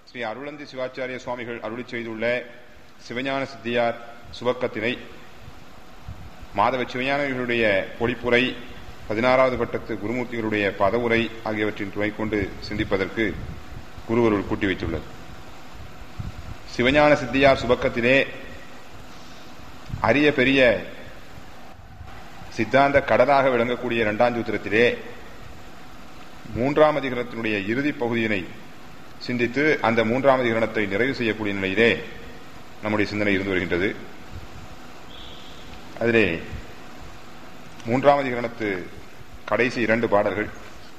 ஸ்ரீ அருளந்தி சிவாச்சாரிய சுவாமிகள் அருளி செய்துள்ள சிவஞான சித்தியார் சுபக்கத்தினை மாதவ சிவஞானிகளுடைய பொழிப்புரை பதினாறாவது பட்டத்து குருமூர்த்திகளுடைய பதவுரை ஆகியவற்றின் துணை கொண்டு சிந்திப்பதற்கு குருவருள் கூட்டி வைத்துள்ளது சிவஞான சித்தியார் சுபக்கத்திலே அரிய பெரிய சித்தாந்த கடலாக விளங்கக்கூடிய இரண்டாம் சூத்திரத்திலே மூன்றாம் அதிகரணத்தினுடைய இறுதிப் பகுதியினை சிந்தித்து அந்த மூன்றாம் அதிகரணத்தை நிறைவு செய்யக்கூடிய நிலையிலே நம்முடைய சிந்தனை இருந்து வருகின்றது அதிலே மூன்றாம் அதிகரணத்து கடைசி இரண்டு பாடல்கள்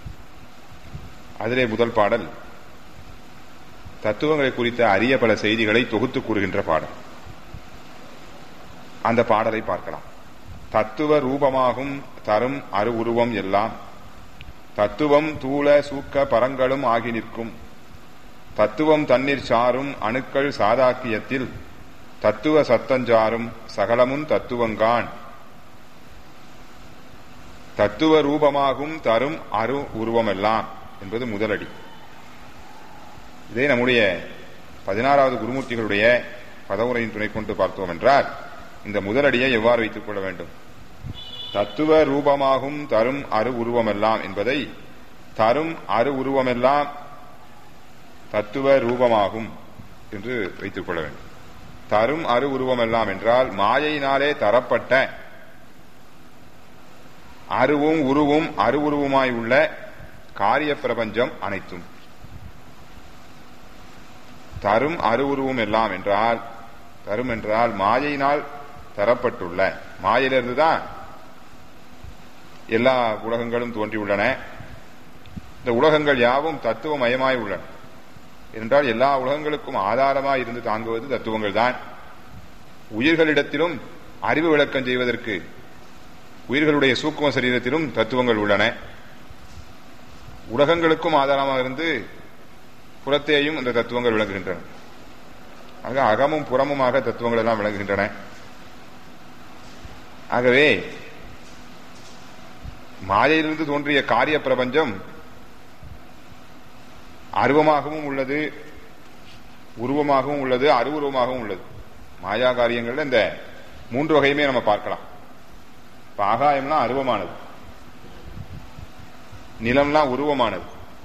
அதிலே முதல் பாடல் தத்துவங்களை குறித்த அரிய பல செய்திகளை தொகுத்து கூறுகின்ற பாடல் அந்த பாடலை பார்க்கலாம் தத்துவ ரூபமாகும் தரும் அரு உருவம் எல்லாம் தத்துவம் தூள சூக்க பரங்களும் ஆகி நிற்கும் தத்துவம் தண்ணீர் சாரும் அணுக்கள் சாதாக்கியத்தில் தத்துவ சத்தஞ்சாரும் சகலமும் தத்துவங்கான் தத்துவ ரூபமாகும் தரும் அரு உருவமெல்லாம் என்பது முதலடி இதை நம்முடைய பதினாறாவது குருமூர்த்திகளுடைய பதவுரையின் துணை கொண்டு பார்த்தோம் என்றால் இந்த முதலடியை எவ்வாறு வைத்துக் கொள்ள வேண்டும் தத்துவ ரூபமாகும் தரும் அரு உருவமெல்லாம் என்பதை தரும் அரு உருவமெல்லாம் தத்துவ ரூபமாகும் என்று வைத்துக் கொள்ள வேண்டும் தரும் அரு உருவமெல்லாம் என்றால் மாயையினாலே தரப்பட்ட அருவும் உருவும் அரு உருவுமாய் உள்ள காரிய பிரபஞ்சம் அனைத்தும் தரும் அரு உருவம் எல்லாம் என்றால் தரும் என்றால் மாயையினால் தரப்பட்டுள்ள மாயிலிருந்துதான் எல்லா உலகங்களும் தோன்றியுள்ளன இந்த உலகங்கள் யாவும் தத்துவமயமாய் உள்ளன என்றால் எல்லா உலகங்களுக்கும் ஆதாரமாய் இருந்து தாங்குவது தத்துவங்கள் தான் உயிர்களிடத்திலும் அறிவு விளக்கம் செய்வதற்கு உயிர்களுடைய சூக்கும சரீரத்திலும் தத்துவங்கள் உள்ளன உலகங்களுக்கும் ஆதாரமாக இருந்து புறத்தேயும் இந்த தத்துவங்கள் விளங்குகின்றன ஆக அகமும் புறமுமாக தத்துவங்கள் எல்லாம் விளங்குகின்றன ஆகவே மாயையிலிருந்து தோன்றிய காரிய பிரபஞ்சம் அருவமாகவும் உள்ளது உருவமாகவும் உள்ளது அருவுருவமாகவும் உள்ளது மாயா காரியங்கள்ல இந்த மூன்று வகையுமே நம்ம பார்க்கலாம் இப்ப ஆகாயம்லாம் அருவமானது நிலம்லாம் உருவமானது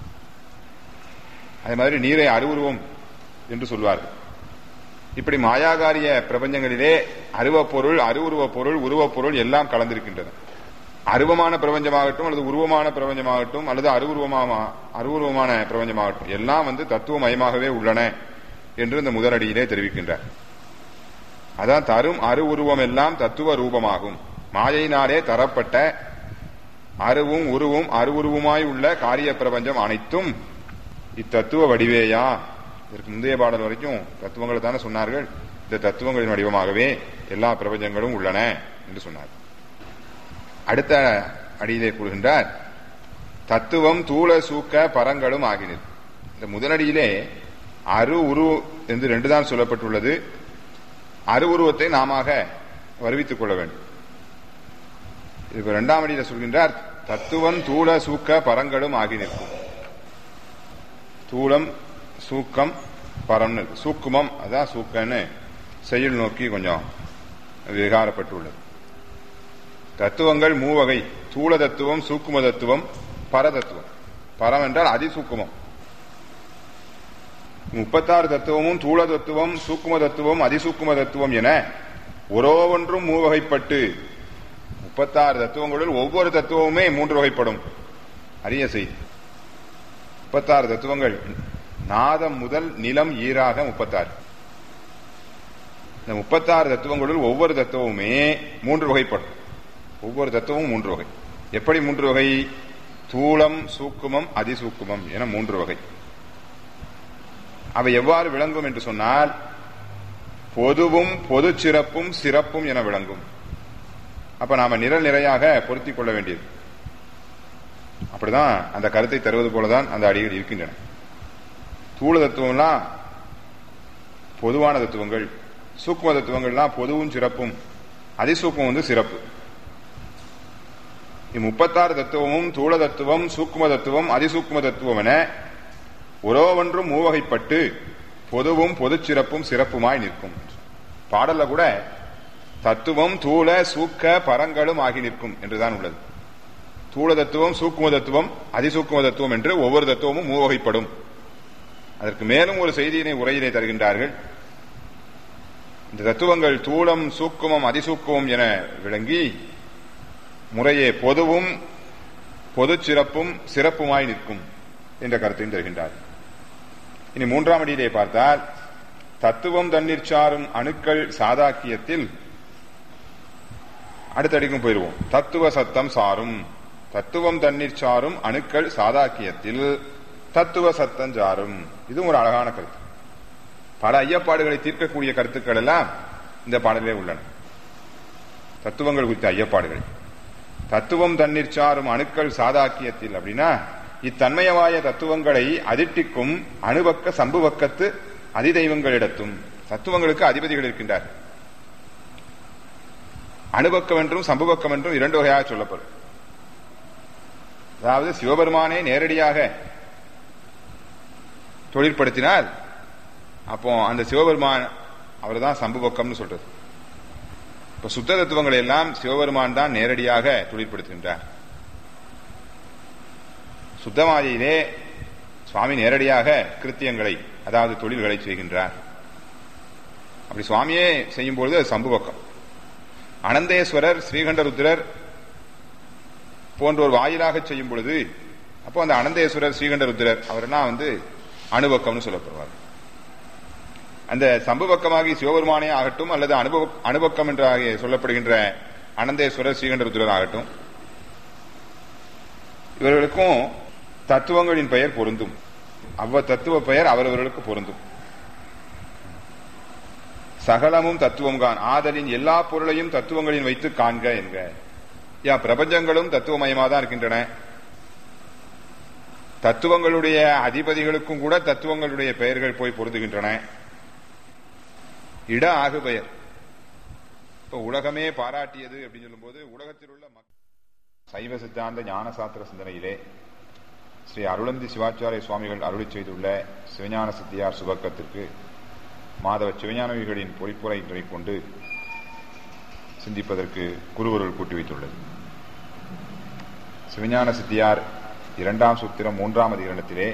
அதே மாதிரி நீரை அருவுருவம் என்று சொல்வார்கள் இப்படி மாயாகாரிய பிரபஞ்சங்களிலே அருவப் பொருள் அருவுருவ பொருள் உருவப் பொருள் எல்லாம் கலந்திருக்கின்றன அருவமான பிரபஞ்சமாகட்டும் அல்லது உருவமான பிரபஞ்சமாகட்டும் அல்லது அருவுருவமான அருவுருவமான பிரபஞ்சமாகட்டும் எல்லாம் வந்து தத்துவமயமாகவே உள்ளன என்று இந்த முதலடியிலே தெரிவிக்கின்றார் அதான் தரும் அரு உருவம் எல்லாம் தத்துவ ரூபமாகும் மாயையினாலே தரப்பட்ட அருவும் உருவும் அருவுருவுமாய் உள்ள காரிய பிரபஞ்சம் அனைத்தும் இத்தத்துவ வடிவேயா இதற்கு முந்தைய பாடல் வரைக்கும் தத்துவங்களை தானே சொன்னார்கள் இந்த தத்துவங்களின் வடிவமாகவே எல்லா பிரபஞ்சங்களும் உள்ளன என்று சொன்னார் அடுத்த அடியிலே கூறுகின்றார் தத்துவம் தூள சூக்க பரங்களும் ஆகினது இந்த முதலடியிலே அரு உரு என்று ரெண்டு தான் சொல்லப்பட்டுள்ளது அரு உருவத்தை நாம வருவித்துக் கொள்ள வேண்டும் இப்ப இரண்டாம் அடியில சொல்கின்றார் தத்துவம் தூள சூக்க பரங்களும் ஆகி நிற்கும் தூளம் சூக்கம் பரம்னு இருக்கு சூக்குமம் அதான் சூக்கன்னு செயல் நோக்கி கொஞ்சம் விகாரப்பட்டுள்ளது தத்துவங்கள் மூவகை தூள தத்துவம் சூக்கும தத்துவம் பரதத்துவம் பரம் என்றால் அதிசூக்குமம் முப்பத்தாறு தத்துவமும் தூள தத்துவம் சூக்கும தத்துவம் அதிசூக்கும தத்துவம் என ஒன்றொன்றும் மூவகைப்பட்டு முப்பத்தாறு தத்துவங்களுள் ஒவ்வொரு தத்துவமுமே மூன்று வகைப்படும் அரிய செய்தி முப்பத்தாறு தத்துவங்கள் நாதம் முதல் நிலம் ஈராக முப்பத்தாறு இந்த முப்பத்தாறு தத்துவங்களுள் ஒவ்வொரு தத்துவமுமே மூன்று வகைப்படும் ஒவ்வொரு தத்துவமும் மூன்று வகை எப்படி மூன்று வகை தூளம் சூக்குமம் அதிசூக்குமம் என மூன்று வகை அவை எவ்வாறு விளங்கும் என்று சொன்னால் பொதுவும் பொது சிறப்பும் சிறப்பும் என விளங்கும் அப்ப நாம நிரல் நிறையாக பொருத்திக் கொள்ள வேண்டியது அப்படிதான் அந்த கருத்தை தருவது போலதான் அந்த அடிகள் இருக்கின்றன தூள தத்துவம்லாம் பொதுவான தத்துவங்கள் சூக்கும தத்துவங்கள்லாம் பொதுவும் சிறப்பும் அதிசூக்கம் வந்து சிறப்பு இம்முப்பத்தாறு தத்துவமும் தூள தத்துவம் சூக்கும தத்துவம் அதிசூக்கும தத்துவம் என ஒரோவன்றும் மூவகைப்பட்டு பொதுவும் பொதுச் சிறப்பும் சிறப்புமாய் நிற்கும் பாடல்ல கூட தத்துவம் தூள சூக்க பரங்களும் ஆகி நிற்கும் என்றுதான் உள்ளது தூள தத்துவம் சூக்கும தத்துவம் அதிசூக்கும தத்துவம் என்று ஒவ்வொரு தத்துவமும் மூவகைப்படும் அதற்கு மேலும் ஒரு செய்தியினை உரையினை தருகின்றார்கள் இந்த தத்துவங்கள் தூளம் சூக்குமம் அதிசூக்குமம் என விளங்கி முறையே பொதுவும் பொதுச் சிறப்பும் சிறப்புமாய் நிற்கும் என்ற கருத்தையும் தருகின்றார் இனி மூன்றாம் அடியிலே பார்த்தால் தத்துவம் தண்ணீர் சாரும் அணுக்கள் சாதாக்கியத்தில் அடுத்தடிக்கும் போயிருவோம் தத்துவ சத்தம் சாரும் தத்துவம் தண்ணீர் சாரும் அணுக்கள் சாதாக்கியத்தில் தத்துவ சத்தம் சாரும் இதுவும் ஒரு அழகான கருத்து பல ஐயப்பாடுகளை தீர்க்கக்கூடிய கருத்துக்கள் எல்லாம் இந்த பாடலிலே உள்ளன தத்துவங்கள் குறித்த ஐயப்பாடுகள் தத்துவம் தண்ணீர் சாரும் அணுக்கள் சாதாக்கியத்தில் அப்படின்னா இத்தன்மயவாய தத்துவங்களை அதிர்ட்டிக்கும் அணுபக்க சம்புவக்கத்து அதிதெய்வங்களிடத்தும் தத்துவங்களுக்கு அதிபதிகள் இருக்கின்றார் அணுபக்கம் என்றும் சம்புவக்கம் என்றும் இரண்டு வகையாக சொல்லப்படும் அதாவது சிவபெருமானே நேரடியாக தொழிற்படுத்தினால் அப்போ அந்த சிவபெருமான் அவர் தான் சம்புவக்கம்னு சொல்றது இப்ப சுத்த தத்துவங்களை எல்லாம் சிவபெருமான் தான் நேரடியாக தொழிற்படுத்துகின்றார் சுத்தமாதியிலே சுவாமி நேரடியாக கிருத்தியங்களை அதாவது தொழில்களை செய்கின்றார் அப்படி சுவாமியே செய்யும் பொழுது அது சம்புவக்கம் அனந்தேஸ்வரர் ஸ்ரீகண்டருத்ரர் போன்றோர் வாயிலாக செய்யும் பொழுது அப்போ அந்த அனந்தேஸ்வரர் ஸ்ரீகண்டருத்ரர் அவரெல்லாம் வந்து அணுபக்கம்னு சொல்லப்படுவார் அந்த சம்புபக்கமாகி சிவபெருமானே ஆகட்டும் அல்லது அனுபவ அணுபக்கம் என்று சொல்லப்படுகின்ற அனந்தேஸ்வரர் ஸ்ரீகண்டருத்ரர் ஆகட்டும் இவர்களுக்கும் தத்துவங்களின் பெயர் பொருந்தும் அவ்வ தத்துவ பெயர் அவரவர்களுக்கு பொருந்தும் சகலமும் தத்துவம் கான் ஆதலின் எல்லா பொருளையும் தத்துவங்களின் வைத்து காண்க என்க யா பிரபஞ்சங்களும் தத்துவமயமா தான் இருக்கின்றன தத்துவங்களுடைய அதிபதிகளுக்கும் கூட தத்துவங்களுடைய பெயர்கள் போய் பொருந்துகின்றன இட ஆகு பெயர் இப்ப உலகமே பாராட்டியது அப்படின்னு சொல்லும்போது உலகத்தில் உள்ள சைவ சித்தாந்த ஞான சாஸ்திர சிந்தனையிலே ஸ்ரீ அருளந்தி சிவாச்சாரிய சுவாமிகள் அருளி செய்துள்ள சிவஞான சித்தியார் சுபக்கத்திற்கு மாதவ சிவஞானவிகளின் பொறிப்புரை கொண்டு சிந்திப்பதற்கு குருவருள் கூட்டி வைத்துள்ளது சிவஞான சித்தியார் இரண்டாம் சூத்திரம் மூன்றாம் அதிகரணத்திலே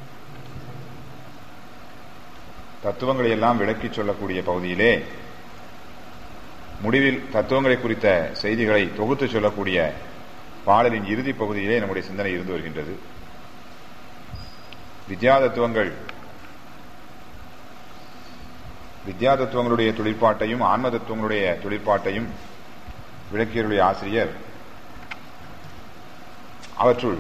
தத்துவங்களை எல்லாம் விளக்கிச் சொல்லக்கூடிய பகுதியிலே முடிவில் தத்துவங்களை குறித்த செய்திகளை தொகுத்து சொல்லக்கூடிய பாடலின் இறுதி பகுதியிலே நம்முடைய சிந்தனை இருந்து வருகின்றது வித்யா தத்துவங்கள் வித்யா தத்துவங்களுடைய தொழிற்பாட்டையும் ஆன்ம தத்துவங்களுடைய தொழிற்பாட்டையும் விளக்கியருடைய ஆசிரியர் அவற்றுள்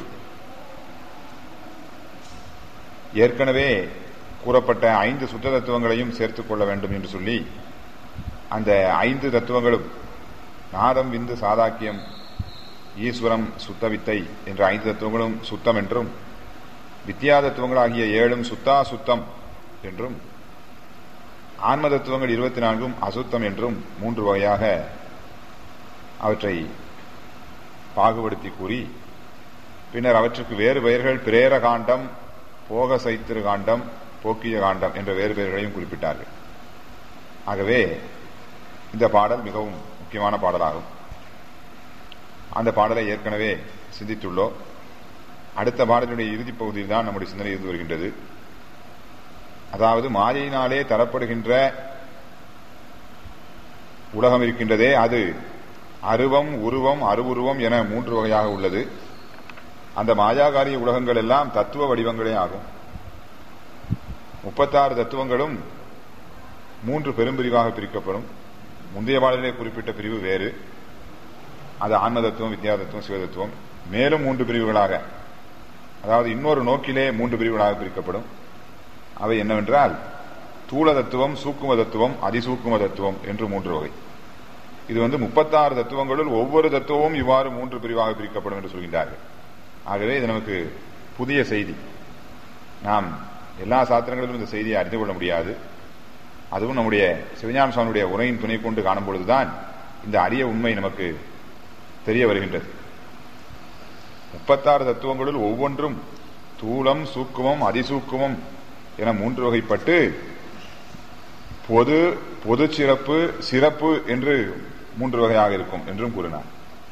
ஏற்கனவே கூறப்பட்ட ஐந்து சுத்த தத்துவங்களையும் சேர்த்துக் கொள்ள வேண்டும் என்று சொல்லி அந்த ஐந்து தத்துவங்களும் நாதம் விந்து சாதாக்கியம் ஈஸ்வரம் சுத்தவித்தை என்ற ஐந்து தத்துவங்களும் சுத்தம் என்றும் வித்யா தத்துவங்களாகிய ஏழும் சுத்தா சுத்தம் என்றும் ஆன்ம தத்துவங்கள் இருபத்தி நான்கும் அசுத்தம் என்றும் மூன்று வகையாக அவற்றை பாகுபடுத்தி கூறி பின்னர் அவற்றுக்கு வேறு பெயர்கள் பிரேர காண்டம் போக சைத்திரு காண்டம் போக்கிய காண்டம் என்ற வேறு பெயர்களையும் குறிப்பிட்டார்கள் ஆகவே இந்த பாடல் மிகவும் முக்கியமான பாடலாகும் அந்த பாடலை ஏற்கனவே சிந்தித்துள்ளோம் அடுத்த பாடலுடைய இறுதிப் பகுதியில் தான் நம்முடைய சிந்தனை இருந்து வருகின்றது அதாவது மாயையினாலே தரப்படுகின்ற உலகம் இருக்கின்றதே அது அருவம் உருவம் அருவுருவம் என மூன்று வகையாக உள்ளது அந்த மாயாகாரிய உலகங்கள் எல்லாம் தத்துவ வடிவங்களே ஆகும் முப்பத்தாறு தத்துவங்களும் மூன்று பெரும்பிரிவாக பிரிக்கப்படும் முந்தைய பாடலிலே குறிப்பிட்ட பிரிவு வேறு அது ஆன்ம தத்துவம் வித்யா தத்துவம் சிவதத்துவம் மேலும் மூன்று பிரிவுகளாக அதாவது இன்னொரு நோக்கிலே மூன்று பிரிவுகளாக பிரிக்கப்படும் அவை என்னவென்றால் தூள தத்துவம் சூக்கும தத்துவம் அதிசூக்கும தத்துவம் என்று மூன்று வகை இது வந்து முப்பத்தாறு தத்துவங்களுள் ஒவ்வொரு தத்துவமும் இவ்வாறு மூன்று பிரிவாக பிரிக்கப்படும் என்று சொல்கின்றார்கள் ஆகவே இது நமக்கு புதிய செய்தி நாம் எல்லா சாத்திரங்களிலும் இந்த செய்தியை அறிந்து கொள்ள முடியாது அதுவும் நம்முடைய சிவஞான சுவாமியுடைய உரையின் துணை கொண்டு காணும் பொழுதுதான் இந்த அரிய உண்மை நமக்கு தெரிய வருகின்றது முப்பத்தாறு தத்துவங்களுள் ஒவ்வொன்றும் தூளம் சூக்குமம் அதிசூக்குமம் என மூன்று வகைப்பட்டு பொது பொது சிறப்பு சிறப்பு என்று மூன்று வகையாக இருக்கும் என்றும் கூறினார்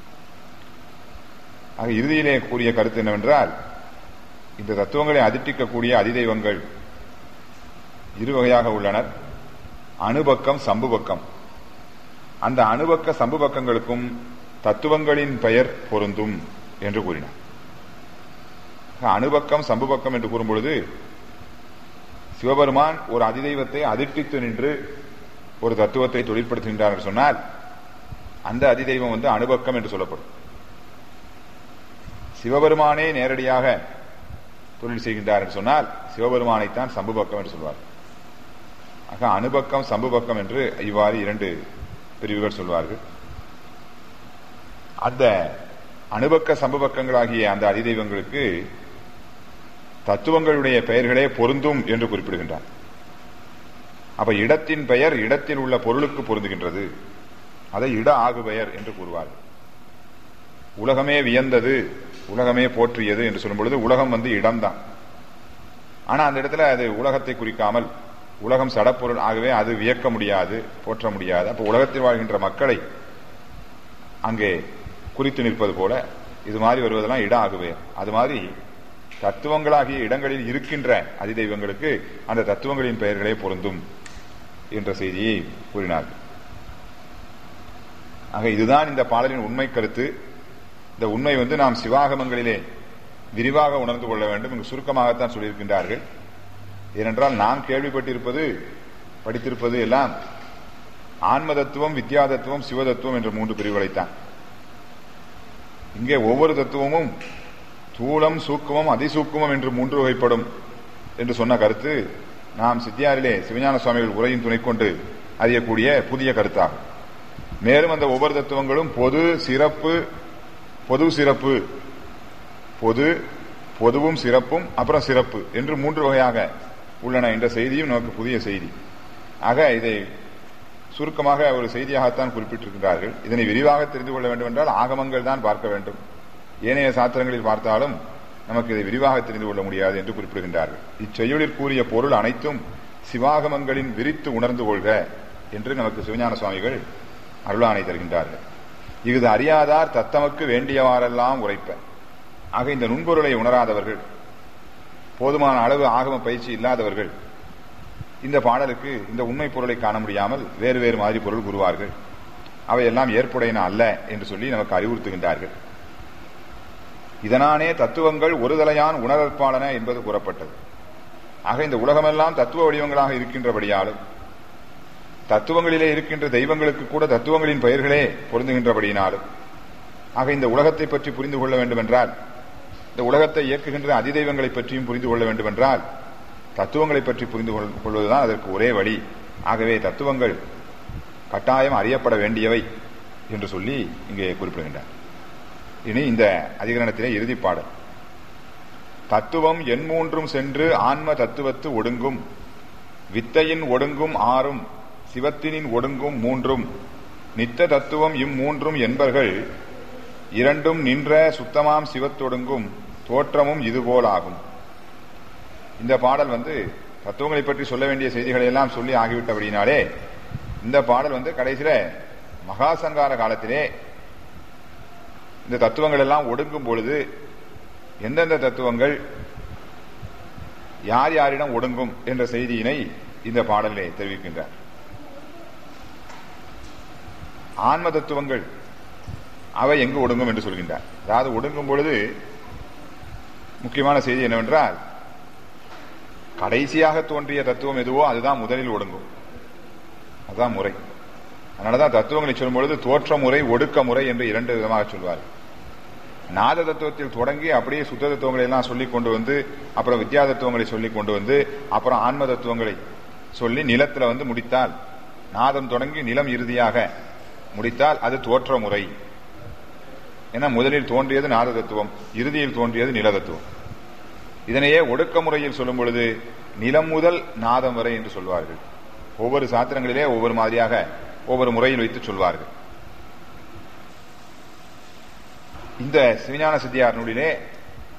ஆக இறுதியிலே கூறிய கருத்து என்னவென்றால் இந்த தத்துவங்களை அதிர்ட்டிக்கக்கூடிய அதிதெய்வங்கள் இரு வகையாக உள்ளனர் அணுபக்கம் சம்புபக்கம் அந்த அணுபக்க சம்புபக்கங்களுக்கும் தத்துவங்களின் பெயர் பொருந்தும் என்று கூறினார் அணுபக்கம் சம்புபக்கம் என்று கூறும்பொழுது சிவபெருமான் ஒரு அதிதெய்வத்தை அதிர்ட்டித்து நின்று ஒரு தத்துவத்தை தொழிற்படுத்துகின்றார் என்று சொன்னால் அந்த அதிதெய்வம் வந்து அணுபக்கம் என்று சொல்லப்படும் சிவபெருமானே நேரடியாக தொழில் செய்கின்றார் என்று சொன்னால் சிவபெருமானைத்தான் சம்புபக்கம் என்று சொல்வார் ஆக அணுபக்கம் சம்புபக்கம் என்று இவ்வாறு இரண்டு பிரிவுகள் சொல்வார்கள் அந்த அணுபக்க சம்புபக்கங்களாகிய அந்த அதிதெய்வங்களுக்கு தத்துவங்களுடைய பெயர்களே பொருந்தும் என்று குறிப்பிடுகின்றார் அப்ப இடத்தின் பெயர் இடத்தில் உள்ள பொருளுக்கு பொருந்துகின்றது அதை இட ஆகு பெயர் என்று கூறுவார்கள் உலகமே வியந்தது உலகமே போற்றியது என்று சொல்லும் பொழுது உலகம் வந்து இடம்தான் ஆனா அந்த இடத்துல அது உலகத்தை குறிக்காமல் உலகம் சடப்பொருள் ஆகவே அது வியக்க முடியாது போற்ற முடியாது அப்ப உலகத்தில் வாழ்கின்ற மக்களை அங்கே குறித்து நிற்பது போல இது மாதிரி வருவதெல்லாம் இட ஆகுவே அது மாதிரி தத்துவங்களாகிய இடங்களில் இருக்கின்ற அதிதெய்வங்களுக்கு அந்த தத்துவங்களின் பெயர்களே பொருந்தும் என்ற செய்தியை கூறினார்கள் ஆக இதுதான் இந்த பாடலின் உண்மை கருத்து இந்த உண்மை வந்து நாம் சிவாகமங்களிலே விரிவாக உணர்ந்து கொள்ள வேண்டும் இங்கு சுருக்கமாகத்தான் சொல்லியிருக்கின்றார்கள் ஏனென்றால் நாம் கேள்விப்பட்டிருப்பது படித்திருப்பது எல்லாம் ஆன்ம தத்துவம் வித்யா தத்துவம் சிவதத்துவம் என்ற மூன்று பிரிவுகளைத்தான் இங்கே ஒவ்வொரு தத்துவமும் தூளம் சூக்குமம் அதிசூக்குமம் என்று மூன்று வகைப்படும் என்று சொன்ன கருத்து நாம் சித்தியாரிலே சிவஞான சுவாமிகள் உரையின் துணை கொண்டு அறியக்கூடிய புதிய கருத்தாகும் மேலும் அந்த ஒவ்வொரு தத்துவங்களும் பொது சிறப்பு பொது சிறப்பு பொது பொதுவும் சிறப்பும் அப்புறம் சிறப்பு என்று மூன்று வகையாக உள்ளன என்ற செய்தியும் நமக்கு புதிய செய்தி ஆக இதை சுருக்கமாக ஒரு செய்தியாகத்தான் குறிப்பிட்டிருக்கிறார்கள் இதனை விரிவாக தெரிந்து கொள்ள வேண்டும் என்றால் ஆகமங்கள் தான் பார்க்க வேண்டும் ஏனைய சாத்திரங்களில் பார்த்தாலும் நமக்கு இதை விரிவாக தெரிந்து கொள்ள முடியாது என்று குறிப்பிடுகின்றார்கள் இச்செயலில் கூறிய பொருள் அனைத்தும் சிவாகமங்களின் விரித்து உணர்ந்து கொள்க என்று நமக்கு சிவஞான சுவாமிகள் அருளானை தருகின்றார்கள் இது அறியாதார் தத்தமக்கு வேண்டியவாறெல்லாம் உரைப்ப ஆக இந்த நுண்பொருளை உணராதவர்கள் போதுமான அளவு ஆகம பயிற்சி இல்லாதவர்கள் இந்த பாடலுக்கு இந்த உண்மை பொருளை காண முடியாமல் வேறு வேறு மாதிரி பொருள் கூறுவார்கள் அவையெல்லாம் ஏற்புடையன அல்ல என்று சொல்லி நமக்கு அறிவுறுத்துகின்றார்கள் இதனானே தத்துவங்கள் ஒருதலையான் உணரற்பாளன என்பது கூறப்பட்டது ஆக இந்த உலகமெல்லாம் தத்துவ வடிவங்களாக இருக்கின்றபடியாலும் தத்துவங்களிலே இருக்கின்ற தெய்வங்களுக்கு கூட தத்துவங்களின் பெயர்களே பொருந்துகின்றபடியினாலும் ஆக இந்த உலகத்தை பற்றி புரிந்து கொள்ள வேண்டும் என்றால் இந்த உலகத்தை இயக்குகின்ற அதிதெய்வங்களை பற்றியும் புரிந்து கொள்ள வேண்டும் என்றால் தத்துவங்களை பற்றி புரிந்து கொள்வதுதான் அதற்கு ஒரே வழி ஆகவே தத்துவங்கள் கட்டாயம் அறியப்பட வேண்டியவை என்று சொல்லி இங்கே குறிப்பிடுகின்றார் இனி இந்த அதிகரணத்திலே இறுதி பாடல் தத்துவம் என் மூன்றும் சென்று ஆன்ம தத்துவத்து ஒடுங்கும் வித்தையின் ஒடுங்கும் ஆறும் சிவத்தினின் ஒடுங்கும் மூன்றும் நித்த தத்துவம் இம்மூன்றும் என்பர்கள் இரண்டும் நின்ற சுத்தமாம் சிவத்தொடுங்கும் தோற்றமும் இதுபோல் ஆகும் இந்த பாடல் வந்து தத்துவங்களை பற்றி சொல்ல வேண்டிய செய்திகளை எல்லாம் சொல்லி ஆகிவிட்டபடினாலே இந்த பாடல் வந்து கடைசியில மகாசங்கார காலத்திலே இந்த தத்துவங்கள் எல்லாம் ஒடுங்கும் பொழுது எந்தெந்த தத்துவங்கள் யார் யாரிடம் ஒடுங்கும் என்ற செய்தியினை இந்த பாடலிலே தெரிவிக்கின்றார் ஆன்ம தத்துவங்கள் அவை எங்கு ஒடுங்கும் என்று சொல்கின்றார் அதாவது ஒடுங்கும் பொழுது முக்கியமான செய்தி என்னவென்றால் கடைசியாக தோன்றிய தத்துவம் எதுவோ அதுதான் முதலில் ஒடுங்கும் அதுதான் முறை அதனாலதான் தத்துவங்களை சொல்லும் பொழுது தோற்ற முறை ஒடுக்க முறை என்று இரண்டு விதமாக சொல்வார் நாத தத்துவத்தில் தொடங்கி அப்படியே சுத்த தத்துவங்களை எல்லாம் சொல்லி கொண்டு வந்து அப்புறம் வித்யா தத்துவங்களை சொல்லி கொண்டு வந்து அப்புறம் ஆன்ம தத்துவங்களை சொல்லி நிலத்துல வந்து முடித்தால் நாதம் தொடங்கி நிலம் இறுதியாக முடித்தால் அது தோற்ற முறை ஏன்னா முதலில் தோன்றியது நாத தத்துவம் இறுதியில் தோன்றியது நில தத்துவம் இதனையே ஒடுக்க முறையில் சொல்லும் பொழுது நிலம் முதல் நாதம் வரை என்று சொல்வார்கள் ஒவ்வொரு சாத்திரங்களிலே ஒவ்வொரு மாதிரியாக ஒவ்வொரு முறையில் வைத்து சொல்வார்கள் இந்த சிவஞான சித்தியார் நூலிலே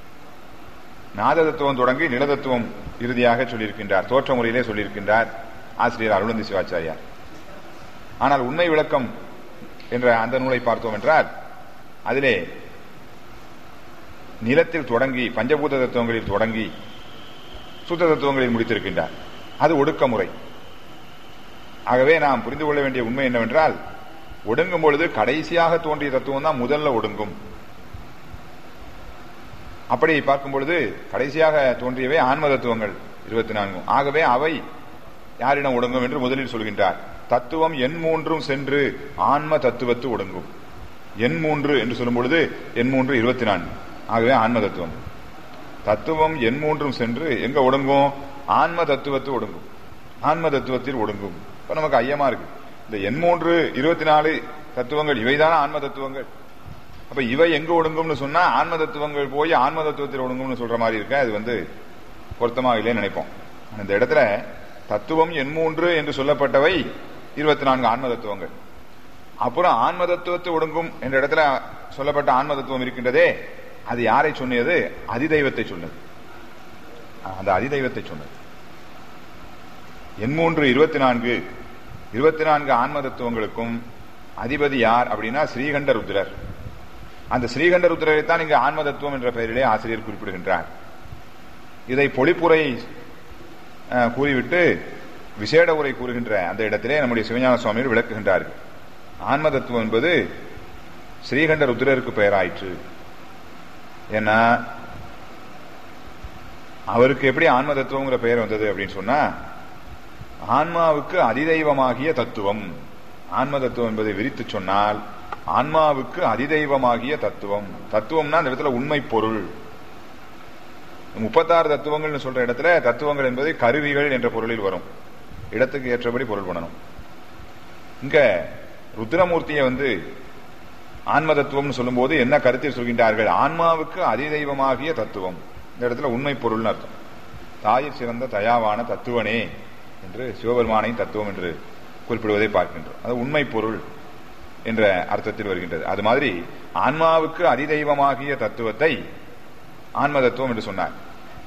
நாத தத்துவம் தொடங்கி நிலதத்துவம் இறுதியாக சொல்லியிருக்கின்றார் தோற்ற முறையிலே சொல்லியிருக்கின்றார் ஆசிரியர் அருளந்தி சிவாச்சாரியார் ஆனால் உண்மை விளக்கம் என்ற அந்த நூலை பார்த்தோம் என்றால் அதிலே நிலத்தில் தொடங்கி பஞ்சபூத தத்துவங்களில் தொடங்கி சுத்த தத்துவங்களில் முடித்திருக்கின்றார் அது ஒடுக்கமுறை ஆகவே நாம் புரிந்து கொள்ள வேண்டிய உண்மை என்னவென்றால் ஒடுங்கும் பொழுது கடைசியாக தோன்றிய தத்துவம் தான் முதல்ல ஒடுங்கும் அப்படி பார்க்கும் பொழுது கடைசியாக தோன்றியவை ஆன்ம தத்துவங்கள் இருபத்தி நான்கு ஆகவே அவை யாரிடம் ஒடுங்கும் என்று முதலில் சொல்கின்றார் தத்துவம் எண் மூன்றும் சென்று ஆன்ம தத்துவத்து ஒடுங்கும் எண் மூன்று என்று சொல்லும் பொழுது எண் மூன்று இருபத்தி நான்கு ஆகவே ஆன்ம தத்துவம் தத்துவம் எண் மூன்றும் சென்று எங்க ஒடுங்கும் ஆன்ம தத்துவத்து ஒடுங்கும் ஆன்ம தத்துவத்தில் ஒடுங்கும் இப்ப நமக்கு ஐயமா இருக்கு இந்த எண் மூன்று இருபத்தி நாலு தத்துவங்கள் இவைதான ஆன்ம தத்துவங்கள் அப்ப இவை எங்க ஒடுங்கும்னு சொன்னா ஆன்ம தத்துவங்கள் போய் ஆன்ம தத்துவத்தில் ஒடுங்கும்னு சொல்ற மாதிரி இருக்க அது வந்து பொருத்தமா இல்லைன்னு நினைப்போம் இந்த இடத்துல தத்துவம் எண் மூன்று என்று சொல்லப்பட்டவை இருபத்தி நான்கு ஆன்ம தத்துவங்கள் அப்புறம் ஆன்ம தத்துவத்தை ஒடுங்கும் என்ற இடத்துல சொல்லப்பட்ட ஆன்ம தத்துவம் இருக்கின்றதே அது யாரை சொன்னது அதிதெய்வத்தை சொன்னது அந்த அதிதெய்வத்தை சொன்னது எண் மூன்று இருபத்தி நான்கு இருபத்தி நான்கு ஆன்ம தத்துவங்களுக்கும் அதிபதி யார் அப்படின்னா ஸ்ரீகண்ட ருத்ரர் அந்த ஸ்ரீகண்ட ருத்ரரை தான் இங்கு ஆன்ம தத்துவம் என்ற பெயரிலே ஆசிரியர் குறிப்பிடுகின்றார் இதை பொழிப்புரை அஹ், கூறிவிட்டு விசேட உரை கூறுகின்ற அந்த இடத்திலே நம்முடைய சிவஞான சுவாமிகள் விளக்குகின்றார்கள் ஆன்ம தத்துவம் என்பது ஸ்ரீகண்ட ருத்ரருக்கு பெயராயிற்று ஏன்னா அவருக்கு எப்படி ஆன்ம தத்துவங்கிற பெயர் வந்தது அப்படின்னு சொன்னா ஆன்மாவுக்கு அதிதெய்வமாகிய தத்துவம் ஆன்ம தத்துவம் என்பதை விரித்து சொன்னால் ஆன்மாவுக்கு அதிதெய்வமாகிய தத்துவம் தத்துவம்னா அந்த இடத்துல உண்மை பொருள் முப்பத்தாறு தத்துவங்கள்னு சொல்ற இடத்துல தத்துவங்கள் என்பது கருவிகள் என்ற பொருளில் வரும் இடத்துக்கு ஏற்றபடி பொருள் பண்ணணும் இங்க ருத்ரமூர்த்தியை வந்து ஆன்ம தத்துவம்னு சொல்லும்போது என்ன கருத்தில் சொல்கின்றார்கள் ஆன்மாவுக்கு அதிதெய்வமாகிய தத்துவம் இந்த இடத்துல உண்மை பொருள்னு அர்த்தம் தாயிற் சிறந்த தயாவான தத்துவனே என்று சிவபெருமானை தத்துவம் என்று குறிப்பிடுவதை பார்க்கின்றோம் அது உண்மை பொருள் என்ற அர்த்தத்தில் வருகின்றது அது மாதிரி ஆன்மாவுக்கு அதிதெய்வமாகிய தத்துவத்தை ஆன்ம தத்துவம் என்று சொன்னார்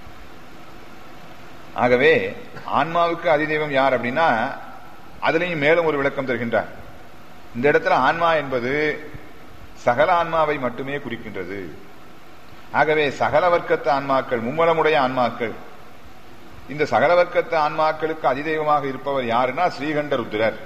ஆகவே ஆன்மாவுக்கு அதிதெய்வம் யார் அப்படின்னா அதுலயும் மேலும் ஒரு விளக்கம் தருகின்றார் இந்த இடத்துல ஆன்மா என்பது சகல ஆன்மாவை மட்டுமே குறிக்கின்றது ஆகவே சகல வர்க்கத்து ஆன்மாக்கள் மும்மலமுடைய ஆன்மாக்கள் இந்த சகல வர்க்கத்து ஆன்மாக்களுக்கு அதிதெய்வமாக இருப்பவர் யாருன்னா ஸ்ரீகண்ட ருத்ரர்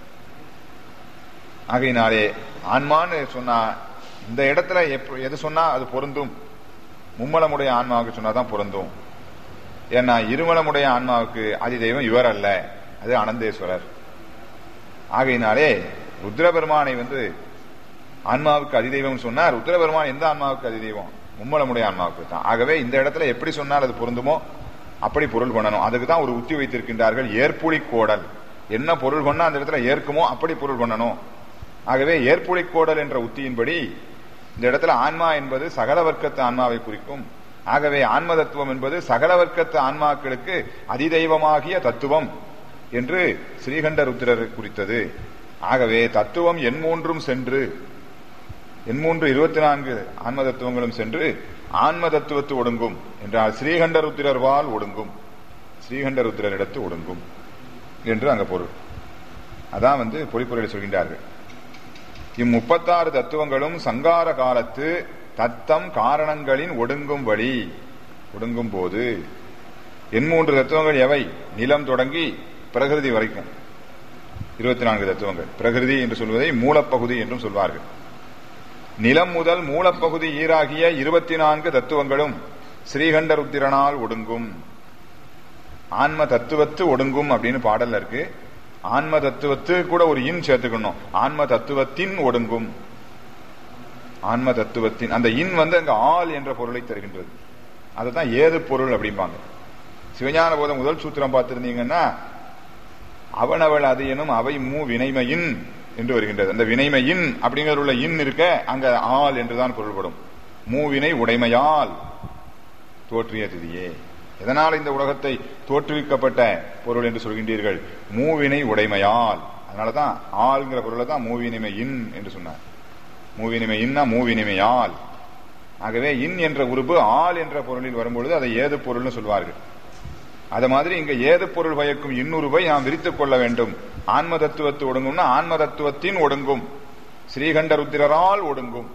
ஆகையினாலே ஆன்மான்னு சொன்னா இந்த இடத்துல எப்ப- எது சொன்னா அது பொருந்தும் மும்மலமுடைய ஆன்மாவுக்கு சொன்னாதான் பொருந்தும் ஏன்னா இருமலமுடைய ஆன்மாவுக்கு அதிதெய்வம் இவர் அல்ல அது அனந்தேஸ்வரர் ஆகையினாலே ருத்ரபெருமானை வந்து ஆன்மாவுக்கு அதிதெய்வம் சொன்னார் ருத்ரபெருமான் எந்த ஆன்மாவுக்கு அதிதெய்வம் மும்மலமுடைய ஆன்மாவுக்கு தான் ஆகவே இந்த இடத்துல எப்படி சொன்னால் அது பொருந்துமோ அப்படி பொருள் பண்ணணும் அதுக்கு தான் ஒரு உத்தி வைத்திருக்கின்றார்கள் ஏற்புலி கோடல் என்ன பொருள் பண்ணா அந்த இடத்துல ஏற்குமோ அப்படி பொருள் பண்ணணும் ஆகவே ஏற்புலி கோடல் என்ற உத்தியின்படி இந்த இடத்துல ஆன்மா என்பது சகல வர்க்கத்து ஆன்மாவை குறிக்கும் ஆகவே ஆன்ம தத்துவம் என்பது சகல வர்க்கத்து ஆன்மாக்களுக்கு அதிதெய்வமாகிய தத்துவம் என்று ஸ்ரீகண்ட ருத்ரர் குறித்தது ஆகவே தத்துவம் எண் மூன்றும் சென்று எண் மூன்று இருபத்தி நான்கு ஆன்ம தத்துவங்களும் சென்று ஆன்ம தத்துவத்து ஒடுங்கும் என்றால் ஸ்ரீகண்ட ருத்திரர்வால் ஒடுங்கும் ஸ்ரீகண்ட ருத்திரரிடத்து ஒடுங்கும் என்று அங்க பொருள் அதான் வந்து பொறிப்புரையில் சொல்கின்றார்கள் இம்முப்பத்தாறு தத்துவங்களும் சங்கார காலத்து தத்தம் காரணங்களின் ஒடுங்கும் வழி ஒடுங்கும் போது எண் மூன்று தத்துவங்கள் எவை நிலம் தொடங்கி பிரகிருதி வரைக்கும் இருபத்தி நான்கு தத்துவங்கள் பிரகிருதி என்று சொல்வதை மூலப்பகுதி என்றும் சொல்வார்கள் நிலம் முதல் மூலப்பகுதி ஈராகிய இருபத்தி நான்கு தத்துவங்களும் ஸ்ரீகண்ட ருத்திரனால் ஒடுங்கும் ஆன்ம தத்துவத்து ஒடுங்கும் அப்படின்னு பாடல்ல இருக்கு ஆன்ம தத்துவத்து கூட ஒரு இன் சேர்த்துக்கணும் ஆன்ம தத்துவத்தின் ஒடுங்கும் ஆன்ம தத்துவத்தின் அந்த இன் வந்து அங்க ஆள் என்ற பொருளை தருகின்றது அதுதான் ஏது பொருள் அப்படிம்பாங்க சிவஞான போத முதல் சூத்திரம் பார்த்திருந்தீங்கன்னா அவனவள் அது எனும் அவை மூ வினைமையின் என்று வருகின்றது அந்த வினைமையின் அப்படிங்கிற உள்ள இன் இருக்க அங்க ஆள் என்றுதான் பொருள்படும் மூவினை உடைமையால் தோற்றிய திதியே எதனால் இந்த உலகத்தை தோற்றுவிக்கப்பட்ட பொருள் என்று சொல்கின்றீர்கள் மூவினை உடைமையால் அதனாலதான் ஆள்ங்கிற பொருளை தான் மூவினிமை இன் என்று சொன்னார் மூவினிமை இன்னா மூவினிமையால் ஆகவே இன் என்ற உறுப்பு ஆள் என்ற பொருளில் வரும்பொழுது அதை ஏது பொருள்னு சொல்வார்கள் அது மாதிரி இங்க ஏது பொருள் பயக்கும் இன்னுருவை நாம் விரித்துக் கொள்ள வேண்டும் ஆன்ம தத்துவத்து ஒடுங்கும்னா ஆன்ம தத்துவத்தின் ஒடுங்கும் ஸ்ரீகண்ட ருத்திரரால் ஒடுங்கும்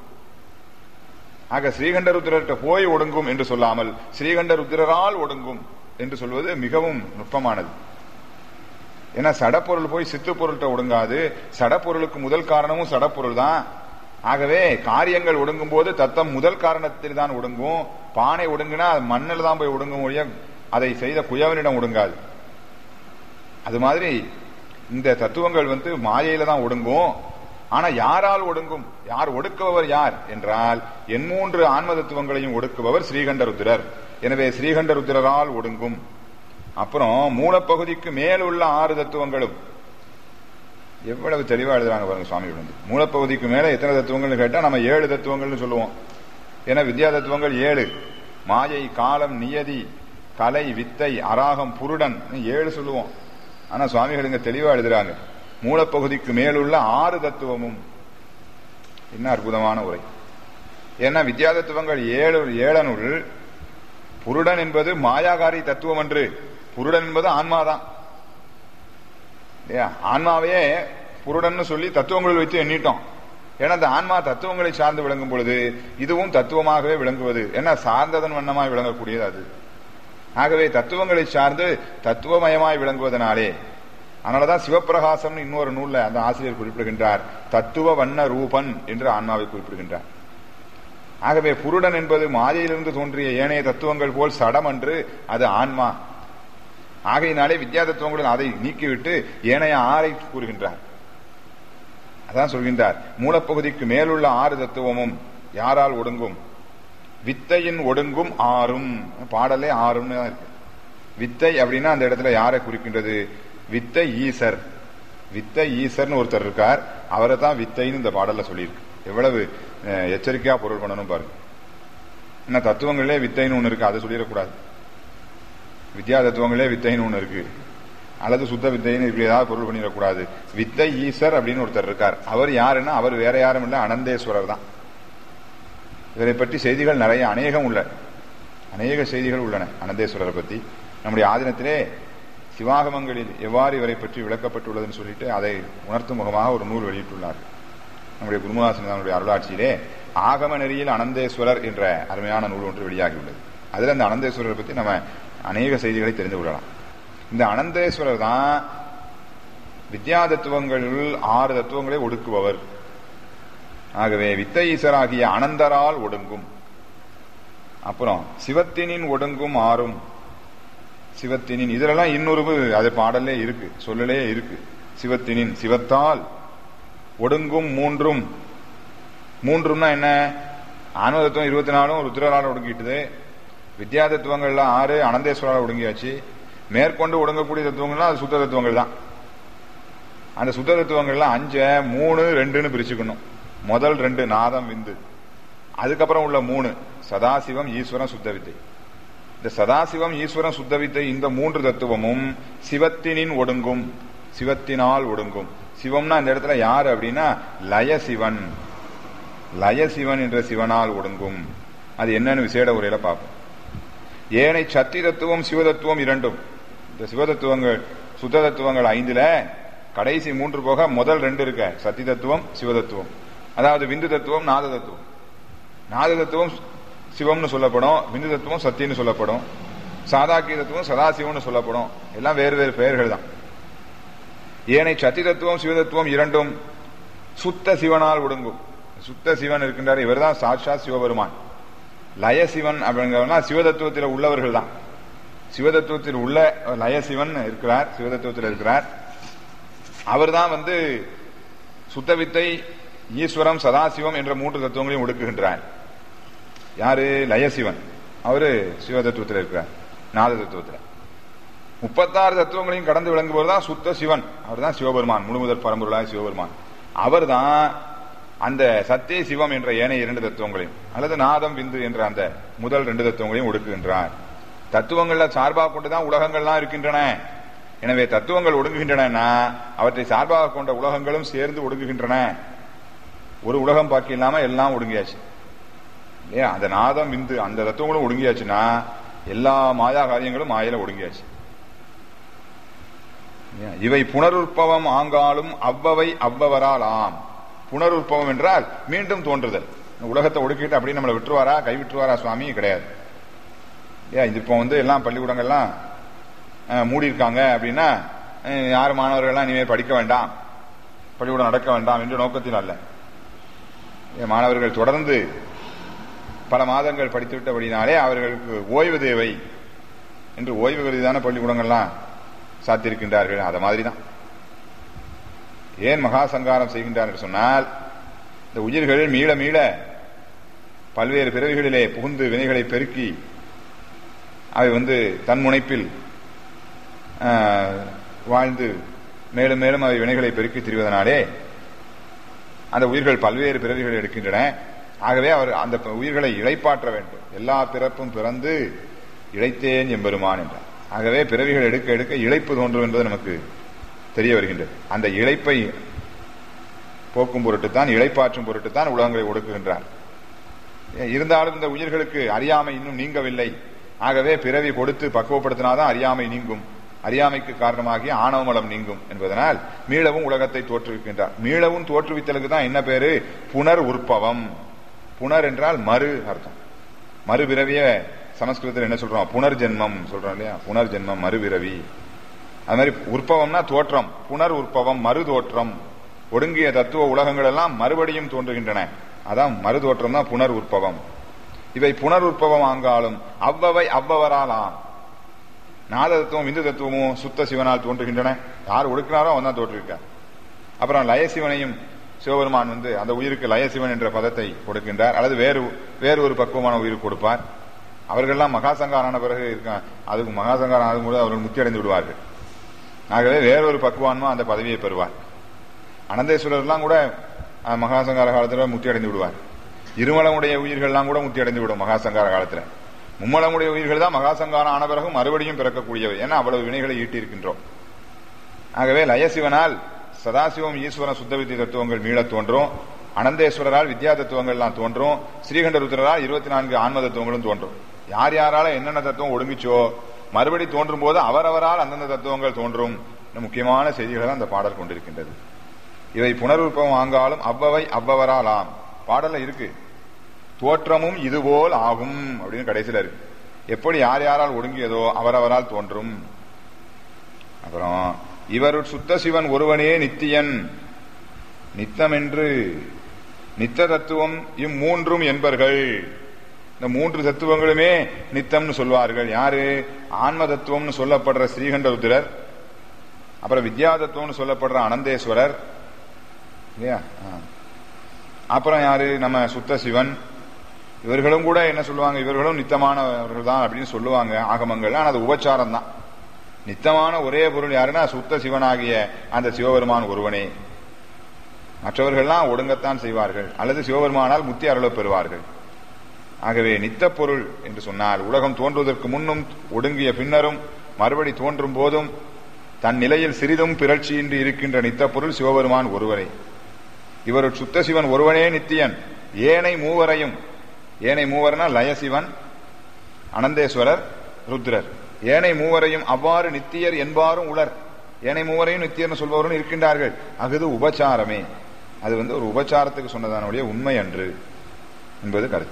ஆக ஸ்ரீகண்ட ருத்திரர்கிட்ட போய் ஒடுங்கும் என்று சொல்லாமல் ஸ்ரீகண்ட ருத்திரரால் ஒடுங்கும் என்று சொல்வது மிகவும் நுட்பமானது ஏன்னா சடப்பொருள் போய் சித்து பொருள்கிட்ட ஒடுங்காது சடப்பொருளுக்கு முதல் காரணமும் சடப்பொருள் தான் ஆகவே காரியங்கள் ஒடுங்கும் போது தத்தம் முதல் காரணத்தில் தான் ஒடுங்கும் பானை ஒடுங்கினா அது மண்ணில் தான் போய் ஒடுங்கும் ஒழிய அதை செய்த குயவனிடம் ஒடுங்காது அது மாதிரி இந்த தத்துவங்கள் வந்து மாயையில தான் ஒடுங்கும் ஆனா யாரால் ஒடுங்கும் யார் ஒடுக்குபவர் யார் என்றால் என் மூன்று ஆன்ம தத்துவங்களையும் ஒடுக்குபவர் ஸ்ரீகண்டருத்திரர் எனவே ஸ்ரீகண்டருத்திரரால் ஒடுங்கும் அப்புறம் மூலப்பகுதிக்கு மேல் உள்ள ஆறு தத்துவங்களும் எவ்வளவு தெளிவா எழுதுறாங்க பாருங்க சுவாமி வந்து மூலப்பகுதிக்கு மேல எத்தனை தத்துவங்கள்னு கேட்டா நம்ம ஏழு தத்துவங்கள்னு சொல்லுவோம் ஏன்னா வித்யா தத்துவங்கள் ஏழு மாயை காலம் நியதி கலை வித்தை அராகம் புருடன் ஏழு சொல்லுவோம் ஆனா சுவாமிகள் இங்க தெளிவா எழுதுறாங்க மூலப்பகுதிக்கு மேலுள்ள ஆறு தத்துவமும் என்ன அற்புதமான உரை ஏன்னா வித்யா தத்துவங்கள் ஏழு ஏழனுள் புருடன் என்பது மாயாகாரி தத்துவம் என்று புருடன் என்பது ஆன்மாதான் இல்லையா ஆன்மாவையே புருடன்னு சொல்லி தத்துவங்கள் வைத்து எண்ணிட்டோம் ஏன்னா அந்த ஆன்மா தத்துவங்களை சார்ந்து விளங்கும் பொழுது இதுவும் தத்துவமாகவே விளங்குவது ஏன்னா சார்ந்ததன் வண்ணமாய் விளங்கக்கூடியது அது ஆகவே தத்துவங்களை சார்ந்து தத்துவமயமாய் விளங்குவதனாலே அதனாலதான் சிவப்பிரகாசம் இன்னொரு நூல்ல அந்த ஆசிரியர் குறிப்பிடுகின்றார் தத்துவ வண்ண ரூபன் என்று ஆன்மாவை குறிப்பிடுகின்றார் ஆகவே புருடன் என்பது மாயையிலிருந்து தோன்றிய ஏனைய தத்துவங்கள் போல் சடம் என்று அது ஆன்மா ஆகையினாலே வித்யா தத்துவங்களுடன் அதை நீக்கிவிட்டு ஏனைய ஆறை கூறுகின்றார் அதான் சொல்கின்றார் மூலப்பகுதிக்கு மேலுள்ள ஆறு தத்துவமும் யாரால் ஒடுங்கும் வித்தையின் ஒடுங்கும் ஆறும் பாடலே ஆறும்னு தான் இருக்கு வித்தை அப்படின்னா அந்த இடத்துல யாரை குறிக்கின்றது வித்தை ஈசர் வித்தை ஈசர்னு ஒருத்தர் இருக்கார் அவரை தான் வித்தைன்னு இந்த பாடல்ல சொல்லியிருக்கு எவ்வளவு எச்சரிக்கையா பொருள் பண்ணணும் பாருங்க என்ன தத்துவங்களே வித்தைன்னு ஒண்ணு இருக்கு அதை சொல்லிடக்கூடாது வித்யா தத்துவங்களே வித்தைன்னு ஒண்ணு இருக்கு அல்லது சுத்த வித்தைன்னு இப்படி ஏதாவது பொருள் பண்ணிடக்கூடாது வித்தை ஈசர் அப்படின்னு ஒருத்தர் இருக்கார் அவர் யாருன்னா அவர் வேற யாரும் இல்லை அனந்தேஸ்வரர் தான் இதனை பற்றி செய்திகள் நிறைய அநேகம் உள்ள அநேக செய்திகள் உள்ளன அனந்தேஸ்வரரை பத்தி நம்முடைய ஆதீனத்திலே சிவாகமங்களில் எவ்வாறு இவரை பற்றி விளக்கப்பட்டுள்ளதுன்னு சொல்லிட்டு அதை உணர்த்தும் முகமாக ஒரு நூல் வெளியிட்டுள்ளார் நம்முடைய குருமதாசன் நம்முடைய அருளாட்சியிலே ஆகம நெறியில் அனந்தேஸ்வரர் என்ற அருமையான நூல் ஒன்று வெளியாகியுள்ளது அதுல அந்த அனந்தேஸ்வரரை பத்தி நம்ம அநேக செய்திகளை தெரிந்து கொள்ளலாம் இந்த அனந்தேஸ்வரர் தான் வித்யா தத்துவங்களில் ஆறு தத்துவங்களை ஒடுக்குபவர் ஆகவே வித்தை ஈசராகிய அனந்தரால் ஒடுங்கும் அப்புறம் சிவத்தினின் ஒடுங்கும் ஆறும் சிவத்தினின் இதெல்லாம் இன்னொரு அது பாடலே இருக்கு சொல்லலே இருக்கு சிவத்தினின் சிவத்தால் ஒடுங்கும் மூன்றும் மூன்றும்னா என்ன ஆன்ம தத்துவம் இருபத்தி நாலும் ருத்ரரால் ஒடுங்கிட்டுது வித்யா தத்துவங்கள்ல ஆறு அனந்தேஸ்வரால் ஒடுங்கியாச்சு மேற்கொண்டு ஒடுங்கக்கூடிய தத்துவங்கள்லாம் அது சுத்த தத்துவங்கள் தான் அந்த சுத்த தத்துவங்கள்ல அஞ்ச மூணு ரெண்டுன்னு பிரிச்சுக்கணும் முதல் ரெண்டு நாதம் விந்து அதுக்கப்புறம் உள்ள மூணு சதாசிவம் ஈஸ்வரன் சுத்த வித்தை இந்த சதாசிவம் ஈஸ்வரன் சுத்த வித்தை இந்த மூன்று தத்துவமும் சிவத்தினின் ஒடுங்கும் சிவத்தினால் ஒடுங்கும் சிவம்னா இந்த இடத்துல யாரு அப்படின்னா லய சிவன் லய சிவன் என்ற சிவனால் ஒடுங்கும் அது என்னன்னு விசேட உரையில பார்ப்போம் ஏனை சத்தி தத்துவம் சிவதத்துவம் இரண்டும் இந்த சிவதத்துவங்கள் சுத்த தத்துவங்கள் ஐந்துல கடைசி மூன்று போக முதல் ரெண்டு இருக்க சத்தி தத்துவம் சிவதத்துவம் அதாவது விந்து தத்துவம் நாத தத்துவம் நாத தத்துவம் சிவம்னு சொல்லப்படும் விந்து தத்துவம் சத்தின்னு சொல்லப்படும் சாதாக்கிய தத்துவம் சதாசிவம்னு சொல்லப்படும் எல்லாம் வேறு வேறு பெயர்கள் தான் ஏனை சத்தி தத்துவம் சிவதத்துவம் இரண்டும் சுத்த சிவனால் ஒடுங்கும் சுத்த சிவன் இருக்கின்றார் இவர் தான் சாட்சாத் சிவபெருமான் லய சிவன் அப்படிங்கிறவனா சிவதத்துவத்தில் உள்ளவர்கள் தான் சிவதத்துவத்தில் உள்ள லய சிவன் இருக்கிறார் சிவதத்துவத்தில் இருக்கிறார் அவர் தான் வந்து சுத்த வித்தை ஈஸ்வரம் சதாசிவம் என்ற மூன்று தத்துவங்களையும் ஒடுக்குகின்றார் யாரு லயசிவன் அவரு சிவதத்துவத்தில் இருக்கிறார் நாத தத்துவத்தில் முப்பத்தாறு தத்துவங்களையும் கடந்து விளங்குபவர் தான் சுத்த சிவன் அவர் தான் சிவபெருமான் முழுமுதல் பரம்பொருளாய் சிவபெருமான் அவர் தான் அந்த சத்திய சிவம் என்ற ஏனைய இரண்டு தத்துவங்களையும் அல்லது நாதம் விந்து என்ற அந்த முதல் ரெண்டு தத்துவங்களையும் ஒடுக்குகின்றார் தத்துவங்கள்ல சார்பாக கொண்டுதான் உலகங்கள்லாம் இருக்கின்றன எனவே தத்துவங்கள் ஒடுங்குகின்றன அவற்றை சார்பாக கொண்ட உலகங்களும் சேர்ந்து ஒடுங்குகின்றன ஒரு உலகம் பாக்கி இல்லாம எல்லாம் ஒடுங்கியாச்சு இல்லையா அந்த நாதம் விந்து அந்த தத்துவங்களும் ஒடுங்கியாச்சுன்னா எல்லா மாயா காரியங்களும் மாயில ஒடுங்கியாச்சு இவை புனருற்பவம் ஆங்காலும் அவ்வவை அவ்வவரால் ஆம் புனருற்பவம் என்றால் மீண்டும் தோன்றுதல் உலகத்தை ஒடுக்கிட்டு அப்படியே நம்மளை விட்டுருவாரா கை விட்டுருவாரா சுவாமி கிடையாது ஏன் இது இப்போ வந்து எல்லாம் பள்ளிக்கூடங்கள்லாம் அஹ், மூடி இருக்காங்க அப்படின்னா அஹ், யார் மாணவர்கள்லாம் இனிமேல் படிக்க வேண்டாம் பள்ளிக்கூடம் நடக்க வேண்டாம் என்ற நோக்கத்தில் அல்ல ஏன் மாணவர்கள் தொடர்ந்து பல மாதங்கள் படித்துவிட்டபடினாலே அவர்களுக்கு ஓய்வு தேவை என்று ஓய்வு கருதிதான பள்ளிக்கூடங்கள்லாம் சாத்தியிருக்கின்றார்கள் அத மாதிரி தான் ஏன் மகா சங்காரம் செய்கின்றார் என்று சொன்னால் இந்த உயிர்கள் மீள மீள பல்வேறு பிறவிகளிலே புகுந்து வினைகளை பெருக்கி அவை வந்து தன் முனைப்பில் ஆஹ், வாழ்ந்து மேலும் மேலும் அவை வினைகளை பெருக்கி திரிவதனாலே அந்த உயிர்கள் பல்வேறு பிறவிகள் எடுக்கின்றன ஆகவே அவர் அந்த ப- உயிர்களை இழைப்பாற்ற வேண்டும் எல்லா பிறப்பும் பிறந்து இழைத்தேன் எம்பெருமான் என்றார் ஆகவே பிறவிகள் எடுக்க எடுக்க இழைப்பு தோன்றும் என்பது நமக்கு தெரிய வருகின்றது அந்த இழைப்பை போக்கும் பொருட்டுத்தான் இழைப்பாற்றும் பொருட்டுத்தான் உலகங்களை ஒடுக்குகின்றார் ஏ- இருந்தாலும் இந்த உயிர்களுக்கு அறியாமை இன்னும் நீங்கவில்லை ஆகவே பிறவி கொடுத்து பக்குவப்படுத்தினாதான் அறியாமை நீங்கும் அறியாமைக்கு காரணமாகிய ஆணவமலம் நீங்கும் என்பதனால் மீளவும் உலகத்தை தோற்றுவிக்கின்றார் மீளவும் தோற்றுவித்தலுக்கு தான் என்ன பேரு புனர் உற்பவம் புனர் என்றால் மறு அர்த்தம் மறுபிறவிய சமஸ்கிருதத்தில் என்ன சொல்றோம் புனர்ஜென்மம் சொல்றோம் இல்லையா புனர்ஜென்மம் மறுபிறவி அது மாதிரி உற்பவம்னா தோற்றம் புனர் உற்பவம் மறு தோற்றம் ஒடுங்கிய தத்துவ உலகங்கள் எல்லாம் மறுபடியும் தோன்றுகின்றன அதான் மறு தோற்றம் தான் புனர் உற்பவம் இவை புனர் உற்பவம் ஆங்காலும் அவ்வவை அவ்வவராலாம் நாத தத்துவம் இந்து தத்துவமும் சுத்த சிவனால் தோன்றுகின்றன யார் ஒடுக்கினாரோ அவன் தான் தோற்றுவிக்கார் அப்புறம் லயசிவனையும் சிவபெருமான் வந்து அந்த உயிருக்கு லயசிவன் என்ற பதத்தை கொடுக்கின்றார் அல்லது வேறு வேறு ஒரு பக்குவமான உயிருக்கு கொடுப்பார் அவர்கள்லாம் மகாசங்காரான பிறகு இருக்க அதுக்கு மகாசங்காரம் ஆகும்போது அவர்கள் முக்தி அடைந்து விடுவார்கள் ஆகவே வேறொரு பக்குவான்மா அந்த பதவியை பெறுவார் அனந்தேஸ்வரர்லாம் கூட அஹ், மகாசங்கார காலத்துல முக்தி அடைந்து விடுவார் இருமலமுடைய உயிர்கள்லாம் கூட முக்தி அடைந்து விடும் மகாசங்கார காலத்துல மும்மலமுடைய உயிர்கள் தான் மகாசங்காரம் ஆன பிறகு மறுபடியும் பிறக்கக்கூடியவை ஏன்னா அவ்வளவு வினைகளை ஈட்டி இருக்கின்றோம் ஆகவே லயசிவனால் சதாசிவம் ஈஸ்வரன் சுத்தவித்தி தத்துவங்கள் மீளத் தோன்றும் அனந்தேஸ்வரரால் வித்யா தத்துவங்கள்லாம் தோன்றும் ஸ்ரீகண்ட ருத்ரரால் இருபத்தி நான்கு ஆன்ம தத்துவங்களும் தோன்றும் யார் யாரால என்னென்ன தத்துவம் ஒடுங்கிச்சோ மறுபடி தோன்றும் போது அவரவரால் அந்தந்த தத்துவங்கள் தோன்றும் இந்த முக்கியமான செய்திகளை அந்த பாடல் கொண்டிருக்கின்றது இவை புனருற்பவம் ஆங்காலும் அவ்வவை அவ்வவரால் ஆம் பாடல்ல இருக்கு தோற்றமும் இதுபோல் ஆகும் அப்படின்னு கடைசியில இருக்கு எப்படி யார் யாரால் ஒடுங்கியதோ அவரவரால் தோன்றும் அப்புறம் இவருட் சுத்த சிவன் ஒருவனே நித்தியன் நித்தம் என்று நித்த தத்துவம் இம்மூன்றும் என்பர்கள் இந்த மூன்று தத்துவங்களுமே நித்தம்னு சொல்வார்கள் யாரு ஆன்ம தத்துவம்னு சொல்லப்படுற ஸ்ரீகண்ட ருத்ரர் அப்புறம் வித்யா தத்துவம்னு சொல்லப்படுற அனந்தேஸ்வரர் இல்லையா ஆ. அப்புறம் யாரு நம்ம சுத்த சிவன் இவர்களும் கூட என்ன சொல்லுவாங்க இவர்களும் நித்தமானவர்கள் தான் அப்படின்னு சொல்லுவாங்க ஆகமங்கள் ஆனா அது உபச்சாரம் தான் நித்தமான ஒரே பொருள் யாருன்னா சுத்த சிவனாகிய அந்த சிவபெருமான் ஒருவனே மற்றவர்கள்லாம் ஒடுங்கத்தான் செய்வார்கள் அல்லது சிவபெருமானால் முத்தி அருளப் பெறுவார்கள் ஆகவே நித்த பொருள் என்று சொன்னால் உலகம் தோன்றுவதற்கு முன்னும் ஒடுங்கிய பின்னரும் மறுபடி தோன்றும் போதும் தன் நிலையில் சிறிதும் பிறழ்ச்சியின்றி இருக்கின்ற நித்த பொருள் சிவபெருமான் ஒருவரே இவர் சுத்த சிவன் ஒருவனே நித்தியன் ஏனை மூவரையும் ஏனை மூவர்னா லயசிவன் அனந்தேஸ்வரர் ருத்ரர் ஏனை மூவரையும் அவ்வாறு நித்தியர் என்பாரும் உலர் ஏனை மூவரையும் நித்தியர்னு சொல்பவரும் இருக்கின்றார்கள் அகுது உபச்சாரமே அது வந்து ஒரு உபச்சாரத்துக்கு சொன்னதானுடைய உண்மை அன்று என்பது கருத்து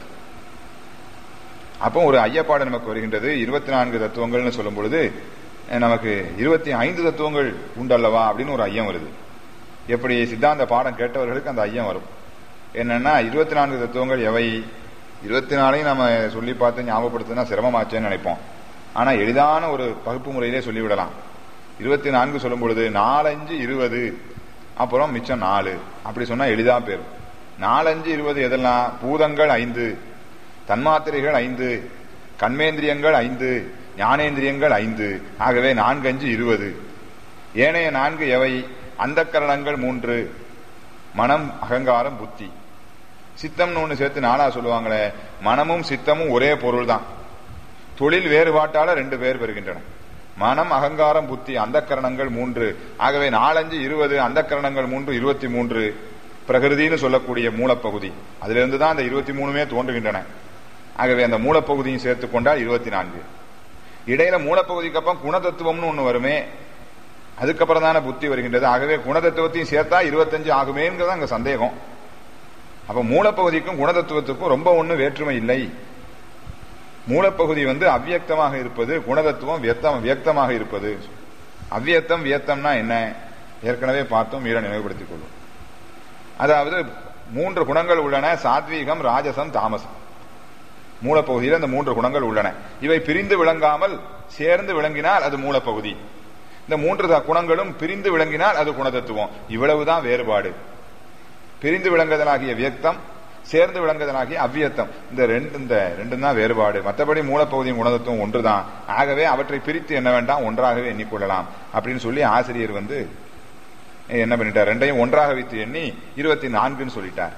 அப்போ ஒரு ஐயப்பாடு நமக்கு வருகின்றது இருபத்தி நான்கு தத்துவங்கள்னு சொல்லும் பொழுது அஹ், நமக்கு இருபத்தி ஐந்து தத்துவங்கள் உண்டல்லவா அப்படின்னு ஒரு ஐயம் வருது எப்படி சித்தாந்த பாடம் கேட்டவர்களுக்கு அந்த ஐயம் வரும் என்னன்னா இருபத்தி நான்கு தத்துவங்கள் எவை இருபத்தி நாலையும் நம்ம சொல்லி பார்த்து ஞாபகப்படுத்தினா சிரமமாச்சேன்னு நினைப்போம் ஆனா எளிதான ஒரு பகுப்பு முறையிலே சொல்லிவிடலாம் இருபத்தி நான்கு சொல்லும் பொழுது நாலஞ்சு இருபது அப்புறம் மிச்சம் நாலு அப்படி சொன்னா எளிதா பேரும் நாலஞ்சு இருபது எதெல்லாம் பூதங்கள் ஐந்து தன்மாத்திரைகள் ஐந்து கண்மேந்திரியங்கள் ஐந்து ஞானேந்திரியங்கள் ஐந்து ஆகவே நான்கு அஞ்சு இருபது ஏனைய நான்கு எவை அந்த கரணங்கள் மூன்று மனம் அகங்காரம் புத்தி சித்தம்னு ஒண்ணு சேர்த்து நாளா சொல்லுவாங்களே மனமும் சித்தமும் ஒரே பொருள் தான் தொழில் வேறுபாட்டால ரெண்டு பேர் பெறுகின்றன மனம் அகங்காரம் புத்தி அந்த கரணங்கள் மூன்று ஆகவே நாலஞ்சு இருபது அந்த கரணங்கள் மூன்று இருபத்தி மூன்று பிரகிருதின்னு சொல்லக்கூடிய மூலப்பகுதி அதுல இருந்து தான் அந்த இருபத்தி மூணுமே தோன்றுகின்றன ஆகவே அந்த மூலப்பகுதியும் சேர்த்து கொண்டால் இருபத்தி நான்கு இடையில மூலப்பகுதிக்கு அப்புறம் குணதத்துவம்னு ஒண்ணு வருமே அதுக்கப்புறம் தானே புத்தி வருகின்றது ஆகவே குணதத்துவத்தையும் சேர்த்தா இருபத்தஞ்சு ஆகுமேங்கிறது அங்க சந்தேகம் அப்ப மூலப்பகுதிக்கும் குணதத்துவத்துக்கும் ரொம்ப ஒண்ணு வேற்றுமை இல்லை மூலப்பகுதி வந்து அவ்வியக்தமாக இருப்பது குணதத்துவம் வியத்தம் வியக்தமாக இருப்பது அவ்வியத்தம் வியத்தம்னா என்ன ஏற்கனவே பார்த்தோம் மீற நினைவுபடுத்திக் கொள்ளும் அதாவது மூன்று குணங்கள் உள்ளன சாத்வீகம் ராஜசம் தாமசம் மூலப்பகுதியில் அந்த மூன்று குணங்கள் உள்ளன இவை பிரிந்து விளங்காமல் சேர்ந்து விளங்கினால் அது மூலப்பகுதி இந்த மூன்று த- குணங்களும் பிரிந்து விளங்கினால் அது குணதத்துவம் இவ்வளவுதான் வேறுபாடு பிரிந்து விளங்குதலாகிய வியக்தம் சேர்ந்து விளங்குதலாகிய அவ்வியத்தம் இந்த ரெண்டு இந்த ரெண்டும் தான் வேறுபாடு மற்றபடி மூலப்பகுதியும் குணதத்துவம் ஒன்றுதான் ஆகவே அவற்றை பிரித்து என்ன வேண்டாம் ஒன்றாகவே எண்ணிக்கொள்ளலாம் அப்படின்னு சொல்லி ஆசிரியர் வந்து என்ன பண்ணிட்டார் ரெண்டையும் ஒன்றாக வைத்து எண்ணி இருபத்தி நான்குன்னு சொல்லிட்டார்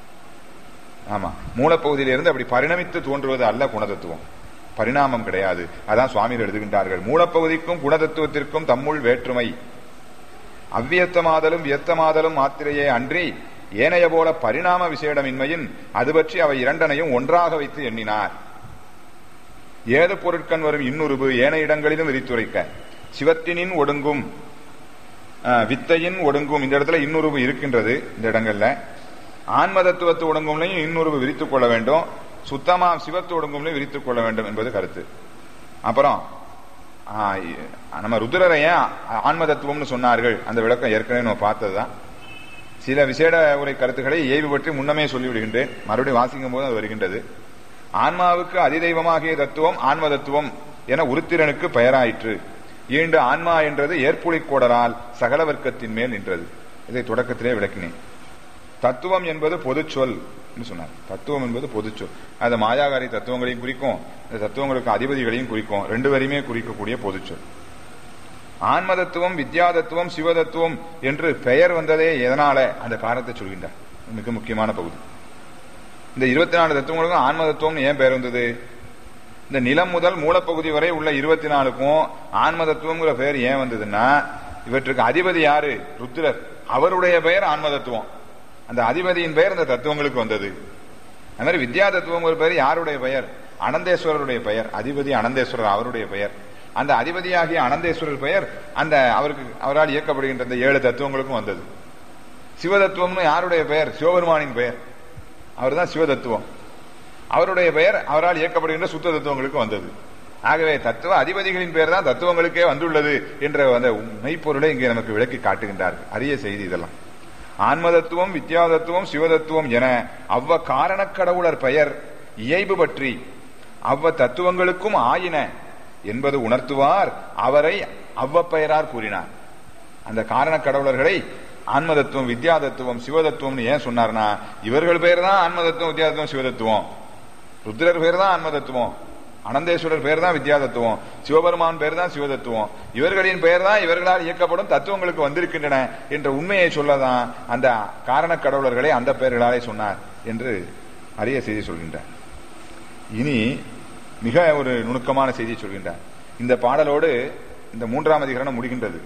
ஆமா மூலப்பகுதியிலிருந்து அப்படி பரிணமித்து தோன்றுவது அல்ல குணதத்துவம் பரிணாமம் கிடையாது அதான் சுவாமிகள் எழுதுகின்றார்கள் மூலப்பகுதிக்கும் குணதத்துவத்திற்கும் தம்முள் வேற்றுமை அவ்வியத்தமாதலும் வியத்தமாதலும் மாத்திரையே அன்றி ஏனைய போல பரிணாம விசேடமின்மையின் அது பற்றி அவை இரண்டனையும் ஒன்றாக வைத்து எண்ணினார் ஏது பொருட்கண் வரும் இன்னுருபு ஏனைய இடங்களிலும் விரித்துரைக்க சிவத்தினின் ஒடுங்கும் அஹ், வித்தையின் ஒடுங்கும் இந்த இடத்துல இன்னுருவு இருக்கின்றது இந்த இடங்கள்ல ஆன்ம தத்துவத்து ஒடுங்கும்லையும் இன்னுருவு விரித்துக் கொள்ள வேண்டும் சுத்தமா சிவத்து ஒடுங்கும்லையும் விரித்துக் கொள்ள வேண்டும் என்பது கருத்து அப்புறம் ஆ, இ- நம்ம ருத்ரரை ஏன் ஆன்ம தத்துவம்னு சொன்னார்கள் அந்த விளக்கம் ஏற்கனவே நம்ம பார்த்ததுதான் சில விசேட உரை கருத்துக்களை ஏய்வு பற்றி முன்னமே சொல்லிவிடுகின்றேன் மறுபடியும் வாசிக்கும் போது அது வருகின்றது ஆன்மாவுக்கு அதிதெய்வமாகிய தத்துவம் ஆன்ம தத்துவம் என உருத்திரனுக்கு பெயராயிற்று ஈண்டு ஆன்மா என்றது ஏற்புலிக் கோடரால் சகல வர்க்கத்தின் மேல் நின்றது இதை தொடக்கத்திலே விளக்கினேன் தத்துவம் என்பது பொதுச் சொல் என்று சொன்னார் தத்துவம் என்பது பொதுச் சொல் அது மாயாகாரி தத்துவங்களையும் குறிக்கும் இந்த தத்துவங்களுக்கு அதிபதிகளையும் குறிக்கும் ரெண்டு வரையுமே குறிக்கக்கூடிய பொதுச் சொல் ஆன்ம தத்துவம் வித்யா தத்துவம் சிவ தத்துவம் என்று பெயர் வந்ததே எதனால அந்த காரணத்தை சொல்கின்றார் மிக முக்கியமான பகுதி இந்த இருபத்தி நாலு தத்துவங்களுக்கும் ஆன்ம தத்துவம் ஏன் பெயர் வந்தது இந்த நிலம் முதல் மூலப்பகுதி வரை உள்ள இருபத்தி நாலுக்கும் ஆன்ம தத்துவம்ங்கிற பெயர் ஏன் வந்ததுன்னா இவற்றுக்கு அதிபதி யாரு ருத்ரர் அவருடைய பெயர் ஆன்ம தத்துவம் அந்த அதிபதியின் பெயர் இந்த தத்துவங்களுக்கு வந்தது அது மாதிரி வித்யா தத்துவங்கிற பெயர் யாருடைய பெயர் அனந்தேஸ்வரருடைய பெயர் அதிபதி அனந்தேஸ்வரர் அவருடைய பெயர் அந்த அதிபதியாகிய அனந்தேஸ்வரர் பெயர் அந்த அவருக்கு அவரால் இயக்கப்படுகின்ற இந்த ஏழு தத்துவங்களுக்கும் வந்தது சிவதத்துவம்னு யாருடைய பெயர் சிவபெருமானின் பெயர் அவர்தான் சிவதத்துவம் அவருடைய பெயர் அவரால் இயக்கப்படுகின்ற சுத்த தத்துவங்களுக்கு வந்தது ஆகவே தத்துவ அதிபதிகளின் பெயர் தான் தத்துவங்களுக்கே வந்துள்ளது என்ற அந்த மெய்ப்பொருளை இங்கே நமக்கு விளக்கி காட்டுகின்றார்கள் அரிய செய்தி இதெல்லாம் ஆன்ம தத்துவம் வித்யா தத்துவம் சிவதத்துவம் என அவ்வ காரணக் கடவுளர் பெயர் இயைபு பற்றி அவ்வ தத்துவங்களுக்கும் ஆயின என்பது உணர்த்துவார் அவரை அவ்வ பெயரார் கூறினார் அந்த காரண கடவுளர்களை ஆன்ம தத்துவம் வித்யா தத்துவம் சிவதத்துவம்னு ஏன் சொன்னார்னா இவர்கள் பேர் தான் ஆன்ம தத்துவம் வித்யா தத்துவம் சிவதத்துவம் ருத்ரர் பேர் தான் ஆன்ம தத்துவம் அனந்தேஸ்வரர் பேர் தான் வித்யா தத்துவம் சிவபெருமான் பேர் தான் சிவதத்துவம் இவர்களின் பெயர் தான் இவர்களால் இயக்கப்படும் தத்துவங்களுக்கு வந்திருக்கின்றன என்ற உண்மையை சொல்லதான் அந்த காரண கடவுளர்களை அந்த பெயர்களாலே சொன்னார் என்று அரிய செய்தி சொல்கின்றார் இனி மிக ஒரு நுணுக்கமான செய்தி சொல்கின்றார் இந்த பாடலோடு இந்த மூன்றாம் அதிகரணம் முடிகின்றது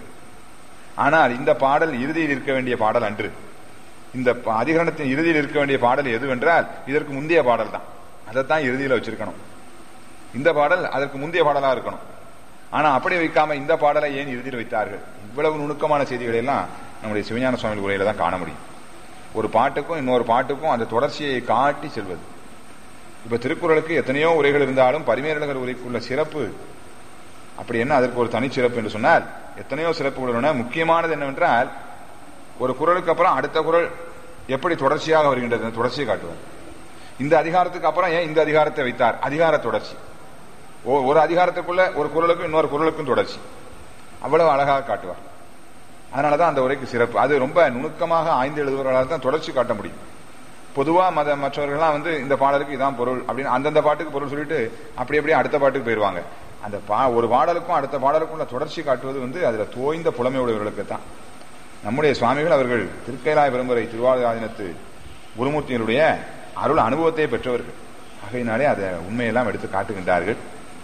ஆனால் இந்த பாடல் இறுதியில் இருக்க வேண்டிய பாடல் அன்று இந்த ப- அதிகரணத்தின் இறுதியில் இருக்க வேண்டிய பாடல் எதுவென்றால் இதற்கு முந்தைய பாடல் தான் அதைத்தான் இறுதியில் வச்சிருக்கணும் இந்த பாடல் அதற்கு முந்தைய பாடலா இருக்கணும் ஆனா அப்படி வைக்காம இந்த பாடலை ஏன் இறுதியில் வைத்தார்கள் இவ்வளவு நுணுக்கமான செய்திகளை எல்லாம் நம்முடைய சிவஞான சுவாமி உரையில தான் காண முடியும் ஒரு பாட்டுக்கும் இன்னொரு பாட்டுக்கும் அந்த தொடர்ச்சியை காட்டி செல்வது இப்ப திருக்குறளுக்கு எத்தனையோ உரைகள் இருந்தாலும் பரிமேலழகர் உரைக்குள்ள சிறப்பு அப்படி என்ன அதற்கு ஒரு தனிச்சிறப்பு என்று சொன்னால் எத்தனையோ சிறப்புகள் உள்ளன முக்கியமானது என்னவென்றால் ஒரு குறளுக்கு அப்புறம் அடுத்த குறள் எப்படி தொடர்ச்சியாக வருகின்றது அந்த தொடர்ச்சியை காட்டுவார் இந்த அதிகாரத்துக்கு அப்புறம் ஏன் இந்த அதிகாரத்தை வைத்தார் அதிகார தொடர்ச்சி ஓ- ஒரு அதிகாரத்துக்குள்ள ஒரு குறளுக்கும் இன்னொரு குறளுக்கும் தொடர்ச்சி அவ்வளவு அழகாக காட்டுவார் அதனாலதான் அந்த உரைக்கு சிறப்பு அது ரொம்ப நுணுக்கமாக ஆய்ந்து எழுதுவவர்களால் தான் தொடர்ச்சி காட்ட முடியும் பொதுவா மத மற்றவர்கள்லாம் வந்து இந்த பாடலுக்கு இதான் பொருள் அப்படின்னு அந்தந்த பாட்டுக்கு பொருள் சொல்லிட்டு அப்படி அப்படியே அடுத்த பாட்டுக்கு போயிருவாங்க அந்த பா ஒரு பாடலுக்கும் அடுத்த பாடலுக்கும் உள்ள தொடர்ச்சி காட்டுவது வந்து அதுல தோய்ந்த புலமை உடையவர்களுக்கு தான் நம்முடைய சுவாமிகள் அவர்கள் திருக்கைலாய பெரும்புரை திருவாரூராதினத்து குருமூர்த்தியினுடைய அருள் அனுபவத்தை பெற்றவர்கள் ஆகையினாலே அதை உண்மையெல்லாம் எடுத்து காட்டுகின்றார்கள்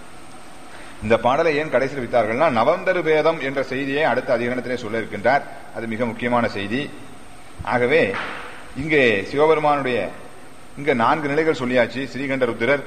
இந்த பாடலை ஏன் கடைசியில் வைத்தார்கள்னா நவந்தரு பேதம் என்ற செய்தியை அடுத்த அதிகரணத்திலே சொல்ல இருக்கின்றார் அது மிக முக்கியமான செய்தி ஆகவே இங்கே சிவபெருமானுடைய இங்க நான்கு நிலைகள் சொல்லியாச்சு ஸ்ரீகண்ட ருத்திரர்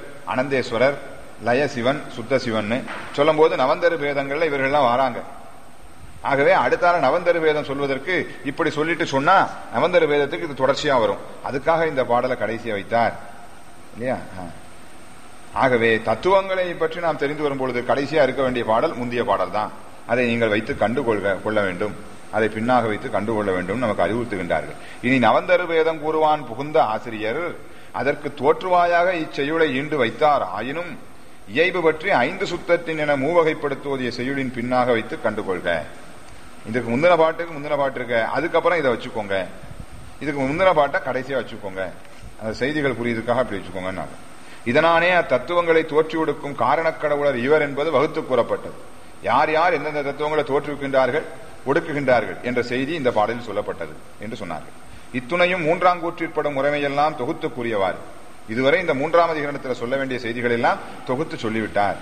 அனந்தேஸ்வரர் லய சிவன் சுத்த சிவன் சொல்லும் போது நவந்தரு பேதங்கள்ல இவர்கள்லாம் வராங்க ஆகவே அடுத்தால நவந்தரு வேதம் சொல்வதற்கு இப்படி சொல்லிட்டு சொன்னா நவந்தரு வேதத்துக்கு இது தொடர்ச்சியா வரும் அதுக்காக இந்த பாடலை கடைசியா வைத்தார் இல்லையா ஆ. ஆகவே தத்துவங்களை பற்றி நாம் தெரிந்து வரும்பொழுது கடைசியா இருக்க வேண்டிய பாடல் முந்திய பாடல் தான் அதை நீங்கள் வைத்து கண்டு கொள்க கொள்ள வேண்டும் அதை பின்னாக வைத்து கண்டுகொள்ள வேண்டும் நமக்கு அறிவுறுத்துகின்றார்கள் இனி நவந்தரு வேதம் கூறுவான் புகுந்த ஆசிரியர் அதற்கு தோற்றுவாயாக இச்செயுளை ஈண்டு வைத்தார் ஆயினும் இயைபு பற்றி ஐந்து சுத்தத்தின் என மூவகைப்படுத்துவதைய செய்யுளின் பின்னாக வைத்து கண்டுகொள்க இதுக்கு முந்தின பாட்டுக்கு முந்தின பாட்டு இருக்க அதுக்கப்புறம் இதை வச்சுக்கோங்க இதுக்கு முந்தின பாட்டை கடைசியா வச்சுக்கோங்க அந்த செய்திகள் புரியுதுக்காக அப்படி வச்சுக்கோங்க இதனானே அத்தத்துவங்களை தோற்றி கொடுக்கும் காரணக்கடவுளர் இவர் என்பது வகுத்து கூறப்பட்டது யார் யார் எந்தெந்த தத்துவங்களை தோற்றுவிக்கின்றார்கள் ஒடுக்குகின்றார்கள் என்ற செய்தி இந்த பாடலில் சொல்லப்பட்டது என்று சொன்னார்கள் இத்துணையும் மூன்றாம் கூற்றிற்படும் முறைமையெல்லாம் தொகுத்து கூறியவாறு இதுவரை இந்த மூன்றாம் அதிகரணத்தில் சொல்ல வேண்டிய செய்திகள் எல்லாம் தொகுத்து சொல்லிவிட்டார்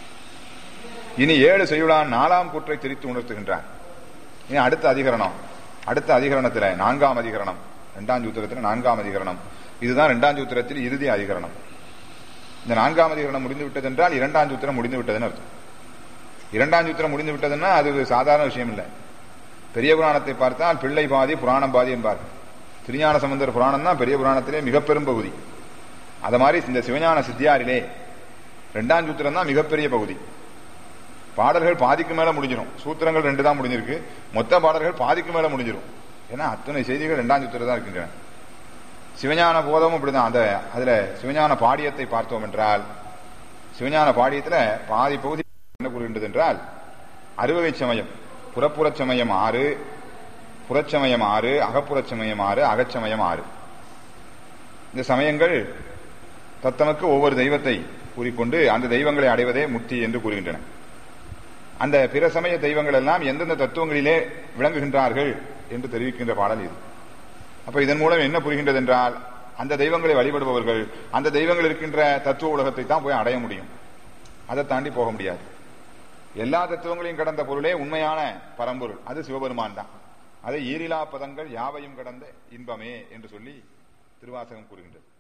இனி ஏழு செய்யுளான் நாலாம் கூற்றை திரித்து உணர்த்துகின்றார் இனி அடுத்த அதிகரணம் அடுத்த அதிகரணத்துல நான்காம் அதிகரணம் இரண்டாம் சூத்திரத்தில் நான்காம் அதிகரணம் இதுதான் இரண்டாம் சூத்திரத்தில் இறுதி அதிகரணம் இந்த நான்காம் அதிகரணம் முடிந்து விட்டது என்றால் இரண்டாம் சூத்திரம் முடிந்து விட்டதுன்னு அர்த்தம் இரண்டாம் சூத்திரம் முடிந்து விட்டதுன்னா அது சாதாரண விஷயம் இல்லை பெரிய புராணத்தை பார்த்தால் பிள்ளை பாதி புராணம் பாதி என்பார் திருஞான சம்பந்தர் புராணம் தான் பெரிய புராணத்திலே மிக பெரும் பகுதி அத மாதிரி இந்த சிவஞான சித்தியாரிலே ரெண்டாம் சூத்திரம் தான் மிகப்பெரிய பகுதி பாடல்கள் பாதிக்கு மேல முடிஞ்சிடும் சூத்திரங்கள் ரெண்டு தான் முடிஞ்சிருக்கு மொத்த பாடல்கள் பாதிக்கு மேல முடிஞ்சிடும் ஏன்னா அத்தனை செய்திகள் ரெண்டாம் சூத்திரம் தான் இருக்கின்றன சிவஞான போதமும் இப்படிதான் அந்த அதுல சிவஞான பாடியத்தை பார்த்தோம் என்றால் சிவஞான பாடியத்துல பாதி பகுதி என்ன கூறுகின்றது என்றால் அறுவகை சமயம் புறப்புறச் சமயம் ஆறு புறச்சமயம் ஆறு அகப்புறச் சமயம் ஆறு அகச்சமயம் ஆறு இந்த சமயங்கள் தத்தமக்கு ஒவ்வொரு தெய்வத்தை கூறிக்கொண்டு அந்த தெய்வங்களை அடைவதே முக்தி என்று கூறுகின்றன அந்த பிற சமய தெய்வங்கள் எல்லாம் எந்தெந்த தத்துவங்களிலே விளங்குகின்றார்கள் என்று தெரிவிக்கின்ற பாடல் இது அப்ப இதன் மூலம் என்ன புரிகின்றது என்றால் அந்த தெய்வங்களை வழிபடுபவர்கள் அந்த தெய்வங்கள் இருக்கின்ற தத்துவ உலகத்தை தான் போய் அடைய முடியும் அதை தாண்டி போக முடியாது எல்லா தத்துவங்களையும் கடந்த பொருளே உண்மையான பரம்பொருள் அது சிவபெருமான் தான் அதை ஈரிலா பதங்கள் யாவையும் கடந்த இன்பமே என்று சொல்லி திருவாசகம் கூறுகின்றது